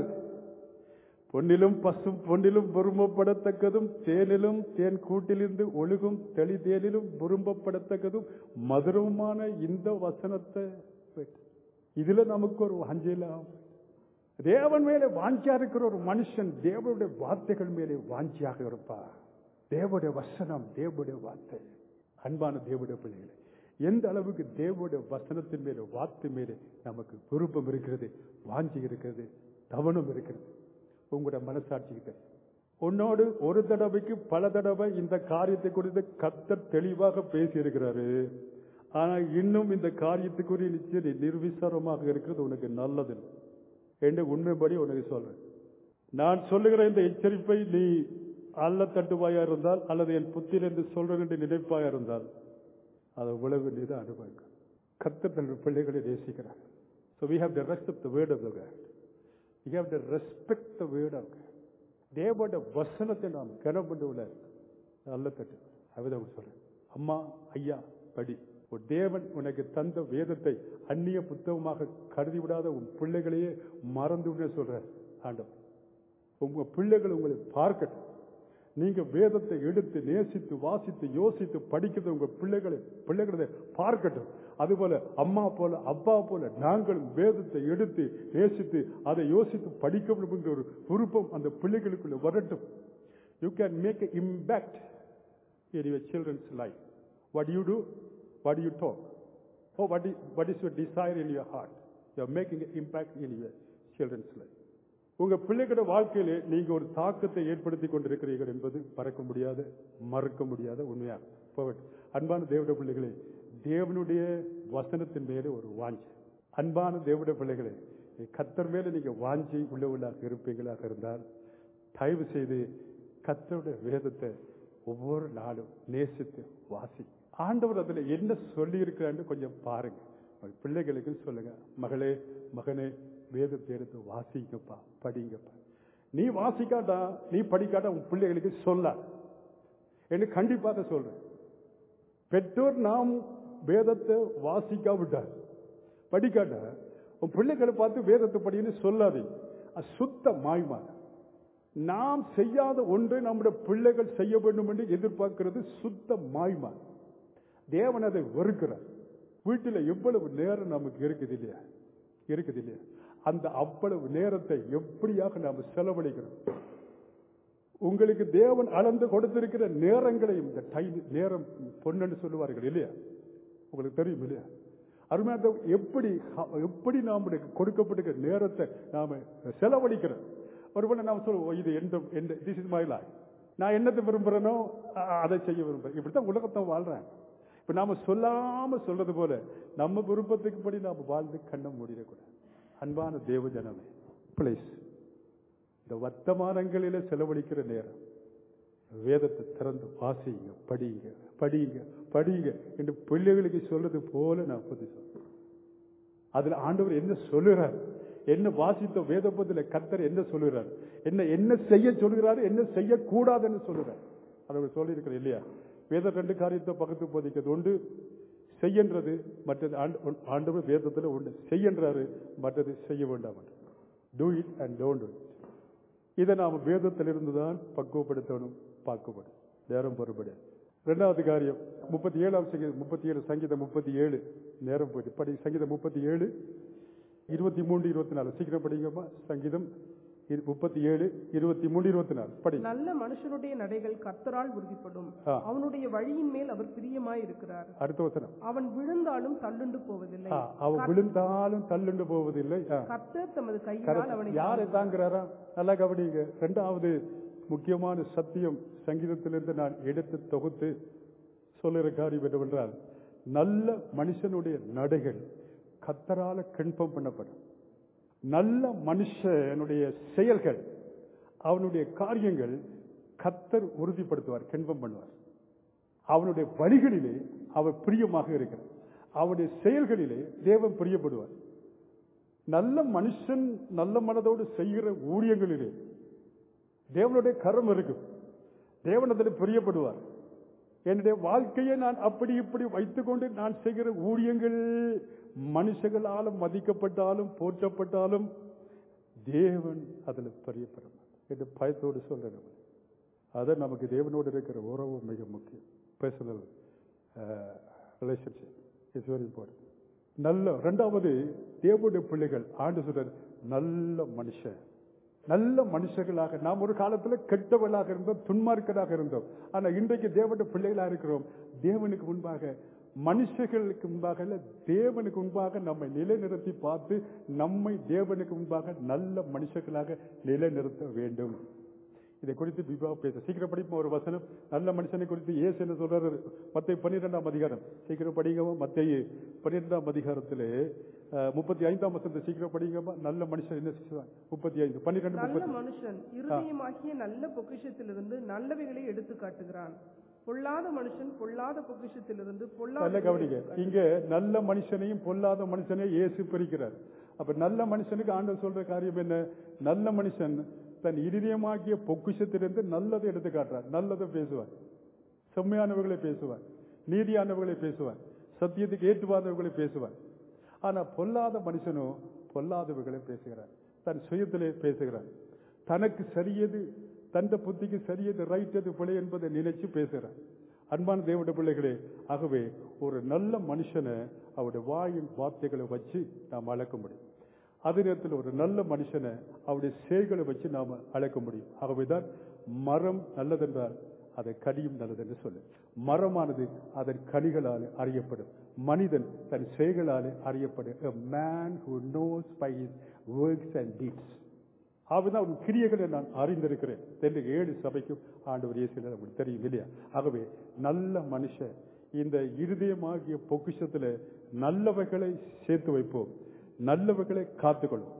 பொன்னிலும் பசும் பொன்னிலும் விரும்பப்படத்தக்கதும் தேனிலும் தேன் கூட்டிலிருந்து ஒழுகும் தெளி தேனிலும் விரும்பப்படத்தக்கதும் மதுரமான இந்த வசனத்தை பெற்று. இதுல நமக்கு ஒரு வாஞ்சலாம் தேவன் மேலே வாஞ்சியா இருக்கிற ஒரு மனுஷன் தேவனுடைய வார்த்தைகள் மேலே வாஞ்சியாக இருப்பார் தேவனுடைய வசனம் தேவனுடைய வார்த்தை அன்பான தேவனுடைய பிள்ளைகளே எந்த அளவுக்கு தேவனுடைய வசனத்தின் மேலே வார்த்தை மேலே நமக்கு விருப்பம் இருக்கிறது வாஞ்சி இருக்கிறது கவனம் இருக்கிறது உங்களுடைய மனசாட்சிக்கிட்ட உன்னோடு ஒரு தடவைக்கு பல தடவை இந்த காரியத்தை குறித்து கத்தர் தெளிவாக பேசி இருக்கிறாரு ஆனா இன்னும் இந்த காரியத்துக்குரிய நிச்சயம் நீ நிர்விசாரமாக இருக்கிறது உனக்கு நல்லது என்று உண்மைப்படி உனக்கு சொல்றேன் நான் சொல்லுகிற இந்த எச்சரிப்பை நீ அல்ல தட்டுவாயா இருந்தால் அல்லது என் புத்தியில் என்று சொல்றேன் என்று நினைப்பாயா இருந்தால் அதை உழவு நீ தான் அனுபவிக்க கத்தர் தன் பிள்ளைகளை நேசிக்கிறார் So we have the rest of the word of the God. We have to respect the word of God. தேவோட வசனத்தை நாம் கனப்பட்டு உள்ள நல்ல தட்டு அதுதான் சொல்றேன் அம்மா ஐயா படி ஒரு தேவன் உனக்கு தந்த வேதத்தை அந்நிய புத்தகமாக கருதி விடாத உன் பிள்ளைகளையே மறந்து விட சொல்ற ஆண்டவர் உங்க பிள்ளைகள் உங்களை பார்க்கட்டும் நீங்க வேதத்தை எடுத்து நேசித்து வாசித்து யோசித்து படிக்கிறது உங்க பிள்ளைகளை பிள்ளைகளை பார்க்கட்டும் அதுபோல அம்மா போல அப்பா போல நாங்களும் வேதத்தை எடுத்து நேசித்து அதை யோசித்து படிக்க வேண்டும் என்ற ஒரு விருப்பம் அந்த பிள்ளைகளுக்குள்ள வரட்டும் you can make impact in your children's life. What do you do? What do you talk? Oh, what is, what is your desire in your heart? You are making an impact in your children's life. உங்க பிள்ளைகளோட வாழ்க்கையிலே நீங்க ஒரு தாக்கத்தை ஏற்படுத்தி கொண்டிருக்கிறீர்கள் என்பது மறக்க முடியாத மறக்க முடியாத உண்மையாக போகட்டும் அன்பான தேவட பிள்ளைகளே தேவனுடைய வசனத்தின் மேலே ஒரு வாஞ்சி அன்பான தேவட பிள்ளைகளே கத்தர் மேல நீங்க வாஞ்சி உள்ளவர்களாக இருப்பீங்களாக இருந்தால் தயவு செய்து கத்தருடைய வேதத்தை ஒவ்வொரு நாளும் நேசித்து வாசி ஆண்டவர் அதுல என்ன சொல்லி இருக்கிறான்னு கொஞ்சம் பாருங்க உங்க பிள்ளைகளுக்கு சொல்லுங்க மகளே மகனே வேதத்தை எடுத்து வாசிங்கப்பா படிங்கப்பா நீ வாசிக்காட்டா நீ படிக்காட்டா உன் பிள்ளைகளுக்கு சொல்ல என்று கண்டிப்பாக சொல்றேன் பெற்றோர் நாம் வேதத்தை வாசிக்காவிட்டார் படிக்காட்ட உன் பிள்ளைகளை பார்த்து வேதத்தை படின்னு சொல்லாதே அது சுத்த மாய்மா நாம் செய்யாத ஒன்றை நம்முடைய பிள்ளைகள் செய்ய வேண்டும் என்று எதிர்பார்க்கிறது சுத்த மாய்மா தேவன் அதை வெறுக்கிறார் வீட்டில் எவ்வளவு நேரம் நமக்கு இருக்குது இல்லையா இருக்குது இல்லையா அந்த அவ்வளவு நேரத்தை எப்படியாக நாம் செலவழிக்கிறோம் உங்களுக்கு தேவன் அளந்து கொடுத்திருக்கிற நேரங்களையும் இந்த டைம் நேரம் பொண்ணுன்னு சொல்லுவார்கள் இல்லையா உங்களுக்கு தெரியும் இல்லையா அருமையாக எப்படி எப்படி நம்முடைய கொடுக்கப்பட்டிருக்கிற நேரத்தை நாம செலவழிக்கிறோம் ஒருவேளை நாம் சொல்லுவோம் இது எந்த எந்த திஸ் இஸ் மை லைஃப் நான் என்னத்தை விரும்புறேனோ அ- அதை செய்ய விரும்புறேன் இப்படித்தான் உலகத்தை வாழ்றேன் இப்ப நாம சொல்லாம சொல்றது போல நம்ம விருப்பத்துக்கு படி நாம வாழ்ந்து கண்ண மூடிடக்கூடாது அன்பான தேவ ஜனமே பிளீஸ் இந்த வர்த்தமானங்களில செலவழிக்கிற நேரம் வேதத்தை திறந்து வாசிங்க படிங்க படிங்க படிங்க என்று பிள்ளைகளுக்கு சொல்றது போல நான் புத்தி சொல்றேன் அதுல ஆண்டவர் என்ன சொல்லுறார் என்ன வாசித்த வேதபத்தில் கத்தர் என்ன சொல்லுகிறார் என்ன என்ன செய்ய சொல்லுகிறார் என்ன செய்யக்கூடாதுன்னு சொல்லுறார் அதை சொல்லியிருக்கிற இல்லையா வேத ரெண்டு காரியத்தை பக்கத்து போதிக்கிறது ஒன்று செய்யன்றது மற்றது ஆண்டு- ஆண்டவர் வேதத்தில் ஒன்று செய்யன்றாரு மற்றது செய்ய வேண்டாம் do it and don't do இதை நாம் வேதத்திலிருந்து தான் பக்குவப்படுத்தணும் பார்க்கப்படும் நேரம் பொறுப்படு ரெண்டாவது காரியம் முப்பத்தி ஏழாம் சங்கீதம் முப்பத்தி ஏழு சங்கீதம் முப்பத்தி ஏழு நேரம் போயிட்டு படி சங்கீதம் முப்பத்தி ஏழு இருபத்தி மூன்று இருபத்தி நாலு சீக்கிரம் படிங்கப்பா சங்கீதம் இரு- முப்பத்தி ஏழு இருபத்தி மூன்று இருபத்தி நாலு படி நல்ல மனுஷனுடைய நடைகள் கர்த்தரால் உறுதிப்படும் ஆ. அவனுடைய வழியின் மேல் அவர் பிரியமாய் இருக்கிறார் அடுத்த வசனம் அவன் விழுந்தாலும் தள்ளுண்டு போவதில்லை ஆ, அவன் விழுந்தாலும் தள்ளுண்டு போவதில்லை ஆ. கர்த்தர் தமது கையினால் கரெக்ட். அவனை யாரை தாங்கிறாரா நல்லா கவனிங்க ரெண்டாவது முக்கியமான சத்தியம் சங்கீதத்திலிருந்து நான் எடுத்து தொகுத்து சொல்லுற காரியம் என்னவென்றால் நல்ல மனுஷனுடைய நடைகள் கத்தரால கன்ஃபார்ம் பண்ணப்படும் நல்ல மனுஷனுடைய செயல்கள் அவனுடைய காரியங்கள் கத்தர் உறுதிப்படுத்துவார் கன்ஃபார்ம் பண்ணுவார் அவனுடைய வழிகளிலே அவர் பிரியமாக இருக்கிறார் அவனுடைய செயல்களிலே தேவன் பிரியப்படுவார் நல்ல மனுஷன் நல்ல மனதோடு செய்கிற ஊழியங்களிலே தேவனுடைய கரம் இருக்கும் தேவன் அதில் பிரியப்படுவார் என்னுடைய வாழ்க்கையை நான் அப்படி இப்படி வைத்துக்கொண்டு நான் செய்கிற ஊழியங்கள் மனுஷங்களாலும் மதிக்கப்பட்டாலும் போற்றப்பட்டாலும் தேவன் அதில் பிரியப்படும் என்று பயத்தோடு சொல்றேன் அது நமக்கு தேவனோடு இருக்கிற உறவு மிக முக்கியம் personal relationship it's very important நல்ல ரெண்டாவது தேவனுடைய பிள்ளைகள் ஆண்டு சொல்றார் நல்ல மனுஷன் நல்ல மனுஷர்களாக நாம் ஒரு காலத்துல கெட்டவர்களாக இருந்தோம் துன்மார்க்கராக இருந்தோம் ஆனா இன்றைக்கு தேவனுடைய பிள்ளைகளா இருக்கிறோம் தேவனுக்கு முன்பாக மனுஷர்களுக்கு முன்பாக இல்ல தேவனுக்கு முன்பாக நம்மை நிலைநிறுத்தி பார்த்து நம்மை தேவனுக்கு முன்பாக நல்ல மனுஷர்களாக நிலைநிறுத்த வேண்டும் இதை குறித்து பிபா பேச சீக்கிரம் படிப்போம் ஒரு வசனம் நல்ல மனுஷனை குறித்து ஏசு என்ன சொல்றாரு மத்திய பன்னிரெண்டாம் அதிகாரம் சீக்கிரம் படிங்கவும் மத்திய பன்னிரெண்டாம் அதிகாரத்திலே அஹ், முப்பத்தி ஐந்தாம் வசனத்தை சீக்கிரம் படிங்கம்மா நல்ல மனுஷன் என்ன செய்வான் முப்பத்தி ஐந்து பன்னிரெண்டு நல்ல முப்பத்தி மனுஷன் இருதயமாகிய நல்ல பொக்கிஷத்திலிருந்து நல்லவைகளை எடுத்து காட்டுகிறான் பொல்லாத மனுஷன் பொல்லாத பொக்கிஷத்திலிருந்து நல்ல பொல்லாத கவனிங்க இங்க நல்ல மனுஷனையும் பொல்லாத மனுஷனையும் இயேசு பிரிக்கிறார் அப்ப நல்ல மனுஷனுக்கு ஆண்டவர் சொல்ற காரியம் என்ன நல்ல மனுஷன் தன் இருதயமாகிய பொக்கிஷத்திலிருந்து நல்லதை எடுத்து காட்டுறார் நல்லதை பேசுவார் செம்மையானவர்களை பேசுவார் நீதியானவர்களை பேசுவார் சத்தியத்துக்கு ஏற்றுவாதவர்களை பேசுவார் ஆனா பொல்லாத மனுஷனோ பொல்லாதவர்களை பேசுகிறார் தன் சுயத்திலே பேசுகிறார் தனக்கு சரியது தந்த புத்திக்கு சரியது ரைட் எது பிழை என்பதை நினைச்சு பேசுகிறார் அன்பான தேவனுடைய பிள்ளைகளே ஆகவே ஒரு நல்ல மனுஷனை அவருடைய வாயின் வார்த்தைகளை வச்சு நாம் அளக்க முடியும் அதே நேரத்தில் ஒரு நல்ல மனுஷனை அவருடைய செயல்களை வச்சு நாம் அழைக்க முடியும் ஆகவேதான் மரம் நல்லதென்றால் அதை கனியும் நல்லதென்று சொல்லு மரமானது அதன் கனிகளால் அறியப்படும் மனிதன் தன் செயல்களாலே அறியப்படும் a man who knows by his works and deeds ஆகவேதான் அவன் கிரியைகளை நான் அறிந்திருக்கிறேன் என்று ஏழு சபைக்கும் ஆண்டவர் இயேசுல உங்களுக்கு தெரியும் இல்லையா ஆகவே நல்ல மனுஷன் இந்த இருதயமாகிய பொக்கிஷத்துல நல்லவைகளை சேர்த்து வைப்போம் நல்லவைகளை காத்துக்கொள்வோம்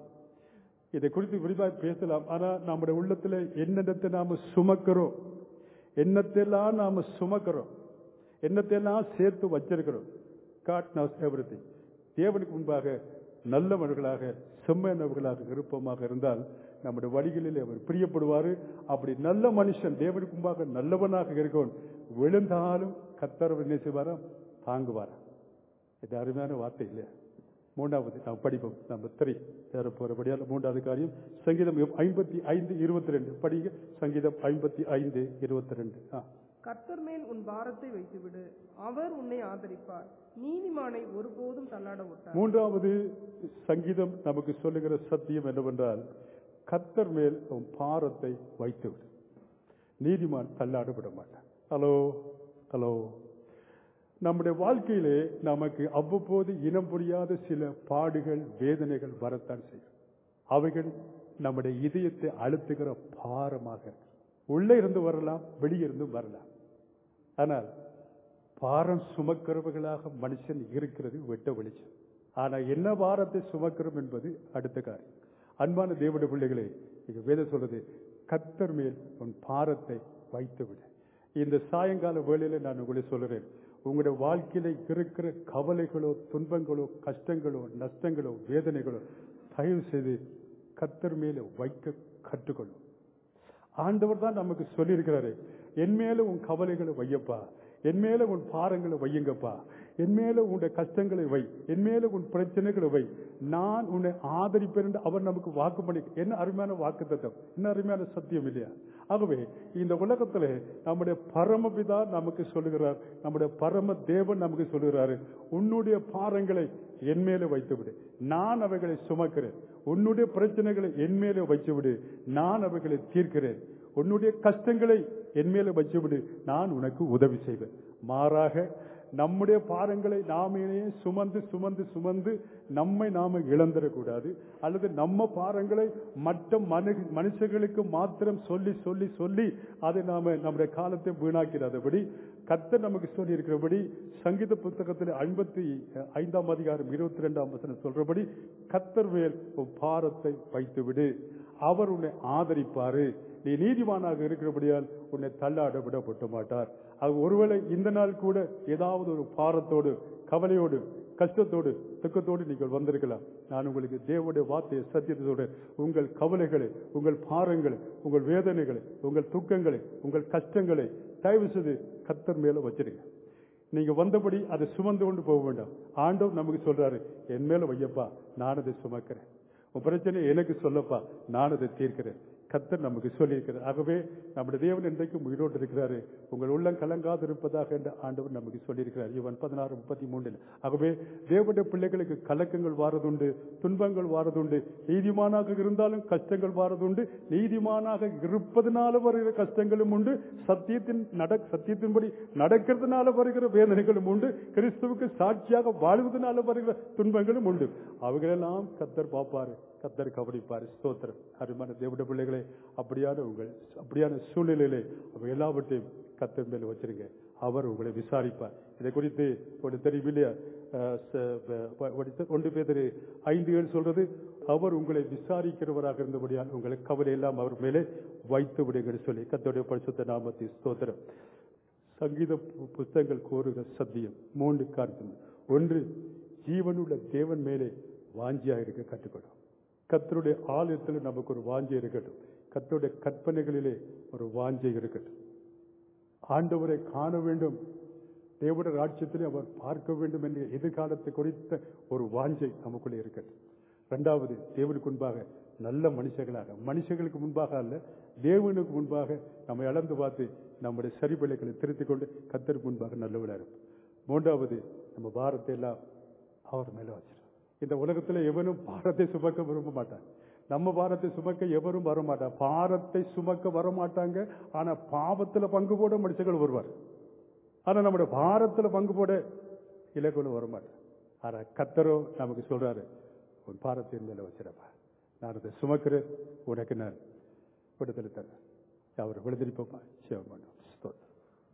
இதை குறித்து விரிவாக பேசலாம் ஆனா நம்முடைய உள்ளத்துல என்னென்னத்தை நாம சுமக்கிறோம் என்னத்தெல்லாம் நாம சுமக்கிறோம் என்னத்தையெல்லாம் சேர்த்து வச்சிருக்கிறோம் காட் நோஸ் எவ்ரி தேவனுக்கு முன்பாக நல்லவர்களாக செம்மையானவர்களாக விருப்பமாக இருந்தால் நம்முடைய வழிகளில் அவர் பிரியப்படுவார் அப்படி நல்ல மனுஷன் தேவனுக்கு முன்பாக நல்லவனாக இருக்கவன் விழுந்தாலும் கத்தரவர் என்ன செய்வாரா தாங்குவாரா இது அருமையான வார்த்தை இல்லையா மூன்றாவது நாம் படிப்போம் நம்ம திரை ஏற போறபடியால் மூன்றாவது காரியம் சங்கீதம் ஐம்பத்தி ஐந்து இருபத்தி ரெண்டு படிங்க சங்கீதம் ஐம்பத்தி ஐந்து இருபத்தி ரெண்டு ஆ கர்த்தர் மேல் உன் பாரத்தை வைத்துவிடு அவர் உன்னை ஆதரிப்பார் நீதிமானை ஒருபோதும் தள்ளாட விட்டார் மூன்றாவது சங்கீதம் நமக்கு சொல்லுகிற சத்தியம் என்னவென்றால் கத்தர் மேல் உன் பாரத்தை வைத்துவிடு நீதிமான் தள்ளாட விட மாட்டான் ஹலோ ஹலோ நம்முடைய வாழ்க்கையிலே நமக்கு அவ்வப்போது இனம் புரியாத சில பாடுகள் வேதனைகள் வரத்தான் செய்யும் அவைகள் நம்முடைய இதயத்தை அழுத்துகிற பாரமாக இருக்கு. உள்ளே இருந்து வரலாம் வெளியே இருந்து வரலாம் ஆனால் பாரம் சுமக்கிறவர்களாக மனுஷன் இருக்கிறது வெட்ட வெளிச்சம் ஆனா என்ன பாரத்தை சுமக்கிறோம் என்பது அடுத்த காரியம் அன்பான தேவனுடைய பிள்ளைகளே இங்க வேதம் சொல்றது கத்தர் மேல் உன் பாரத்தை வைத்து விடு இந்த சாயங்கால வேளையில நான் உங்களை சொல்றேன் உங்களுடைய வாழ்க்கையில இருக்கிற கவலைகளோ துன்பங்களோ கஷ்டங்களோ நஷ்டங்களோ வேதனைகளோ தயவு செய்து கத்தர் மேல வைக்க கற்றுக்கொள்ளும் ஆண்டவர் தான் நமக்கு சொல்லியிருக்கிறாரு என் மேல உன் கவலைகளை வையப்பா என் மேல உன் பாரங்களை வையுங்கப்பா என் மேல உன்னுடைய கஷ்டங்களை வை என் மேல உன் பிரச்சனைகளை வை நான் உன்னை ஆதரிப்பேன் என்று அவர் நமக்கு வாக்கு பண்ணி என்ன அருமையான வாக்கு தத்துவம் என்ன அருமையான சத்தியம் இல்லையா ஆகவே இந்த உலகத்துல நம்முடைய பரமபிதா நமக்கு சொல்லுகிறார் நம்முடைய பரம தேவன் நமக்கு சொல்லுகிறாரு உன்னுடைய பாரங்களை என் மேல வைத்து விடு நான் அவைகளை சுமக்கிறேன் உன்னுடைய பிரச்சனைகளை என் மேல வைத்து விடு நான் அவைகளை தீர்க்கிறேன் உன்னுடைய கஷ்டங்களை என் மேல வச்சு விடு நான் உனக்கு உதவி செய்வேன் மாறாக நம்முடைய பாரங்களை நாமே சுமந்து சுமந்து சுமந்து நம்மை நாம இழந்துடக்கூடாது அல்லது நம்ம பாரங்களை மற்ற மனு மனுஷர்களுக்கு மாத்திரம் சொல்லி சொல்லி சொல்லி அதை நாம நம்முடைய காலத்தை வீணாக்கிறாதபடி கர்த்தர் நமக்கு சொல்லி இருக்கிறபடி சங்கீத புத்தகத்தில் ஐம்பத்தி ஐந்தாம் அதிகாரம் இருபத்தி ரெண்டாம் வசனம் சொல்றபடி கர்த்தர் மேல் உன் பாரத்தை வைத்து விடு அவர் உன்னை ஆதரிப்பாரு நீ நீதிமானாக இருக்கிறபடியால் உன்னை தள்ளாட விடப்பட்ட மாட்டார் அது ஒருவேளை இந்த நாள் கூட ஏதாவது ஒரு பாரத்தோடு கவலையோடு கஷ்டத்தோடு துக்கத்தோடு நீங்கள் வந்திருக்கலாம் நான் உங்களுக்கு தேவனுடைய வார்த்தையை சத்தியத்தோடு உங்கள் கவலைகளை உங்கள் பாரங்களை உங்கள் வேதனைகளை உங்கள் துக்கங்களை உங்கள் கஷ்டங்களை தயவு செய்து கத்தர் மேல வச்சிருங்க நீங்க வந்தபடி அதை சுமந்து கொண்டு போக வேண்டாம் ஆண்டவர் நமக்கு சொல்றாரு என் மேல வையப்பா நான் அதை சுமக்கிறேன் உன் பிரச்சனை எனக்கு சொல்லப்பா நான் அதை தீர்க்கிறேன் கத்தர் நமக்கு சொல்லியிருக்கிறார் ஆகவே நம்முடைய தேவன் இன்றைக்கும் உயிரோடு இருக்கிறாரு உங்கள் உள்ளம் கலங்காது இருப்பதாக என்று ஆண்டவர் நமக்கு சொல்லியிருக்கிறார் இவன் பதினாறு முப்பத்தி மூன்றில் ஆகவே தேவனுடைய பிள்ளைகளுக்கு கலக்கங்கள் வாரதுண்டு துன்பங்கள் வாரதுண்டு நீதிமானாக இருந்தாலும் கஷ்டங்கள் வாரதுண்டு நீதிமானாக இருப்பதனால வருகிற கஷ்டங்களும் உண்டு சத்தியத்தின் நட சத்தியத்தின்படி நடக்கிறதுனால வருகிற வேதனைகளும் உண்டு கிறிஸ்துவுக்கு சாட்சியாக வாழ்வதனால வருகிற துன்பங்களும் உண்டு அவைகளெல்லாம் கத்தர் பார்ப்பாரு கத்தர் கவனிப்பார் ஸ்தோத்திரம் அருமான தேவட பிள்ளைகளே அப்படியான உங்கள் அப்படியான சூழ்நிலையிலே அவை எல்லாவற்றையும் கத்தர் மேல வச்சிருங்க அவர் உங்களை விசாரிப்பார் இதை குறித்து ஒரு தெரியும் இல்லையா அஹ், ச- ப- ப- ஒன்று பேர் ஐந்து ஏழு சொல்றது அவர் உங்களை விசாரிக்கிறவராக இருந்தபடியால் உங்களை கவலை எல்லாம் அவர் மேலே வைத்து விடுங்கள் சொல்லி கத்தோடைய பரிசுத்த நாமத்தை ஸ்தோத்திரம் சங்கீத பு- புஸ்தகங்கள் கோருகிற சத்தியம் மூன்று காரணம் ஒன்று ஜீவனுள்ள தேவன் மேலே வாஞ்சியா இருக்க கற்றுக்கணும் கத்தருடைய ஆலயத்தில் நமக்கு ஒரு வாஞ்சை இருக்கட்டும் கத்தருடைய கற்பனைகளிலே ஒரு வாஞ்சை இருக்கட்டும் ஆண்டவரை காண வேண்டும் தேவனுடைய ராட்சியத்திலே அவர் பார்க்க வேண்டும் என்ற எதிர்காலத்தை குறித்த ஒரு வாஞ்சை நமக்குள்ளே இருக்கட்டும் இரண்டாவது தேவனுக்கு முன்பாக நல்ல மனுஷர்களாக மனுஷர்களுக்கு முன்பாக அல்ல தேவனுக்கு முன்பாக நம்மை அளந்து பார்த்து நம்முடைய சரிபிள்ளைகளை திருத்திக் கொண்டு கத்தருக்கு முன்பாக நல்லவளாக இருப்போம் மூன்றாவது நம்ம பாரத்தை எல்லாம் அவர் மேல வச்சிடும் இந்த உலகத்துல எவனும் பாரத்தை சுமக்க விரும்ப மாட்டான் நம்ம பாரத்தை சுமக்க எவரும் வர மாட்டான் பாரத்தை சுமக்க வர மாட்டாங்க ஆனா பாவத்துல பங்கு போட மனுஷர்கள் வருவார் ஆனா நம்முடைய பாரத்துல பங்கு போட இலக்குன்னு வர மாட்டான் ஆனா கத்தரோ நமக்கு சொல்றாரு உன் பாரத்தின் மேல வச்சிடப்பா நான் அதை சுமக்கிறேன் உனக்கு நான் விடுதலை தரேன் அவர் விடுதலிப்போமா சிவம் பண்ணும்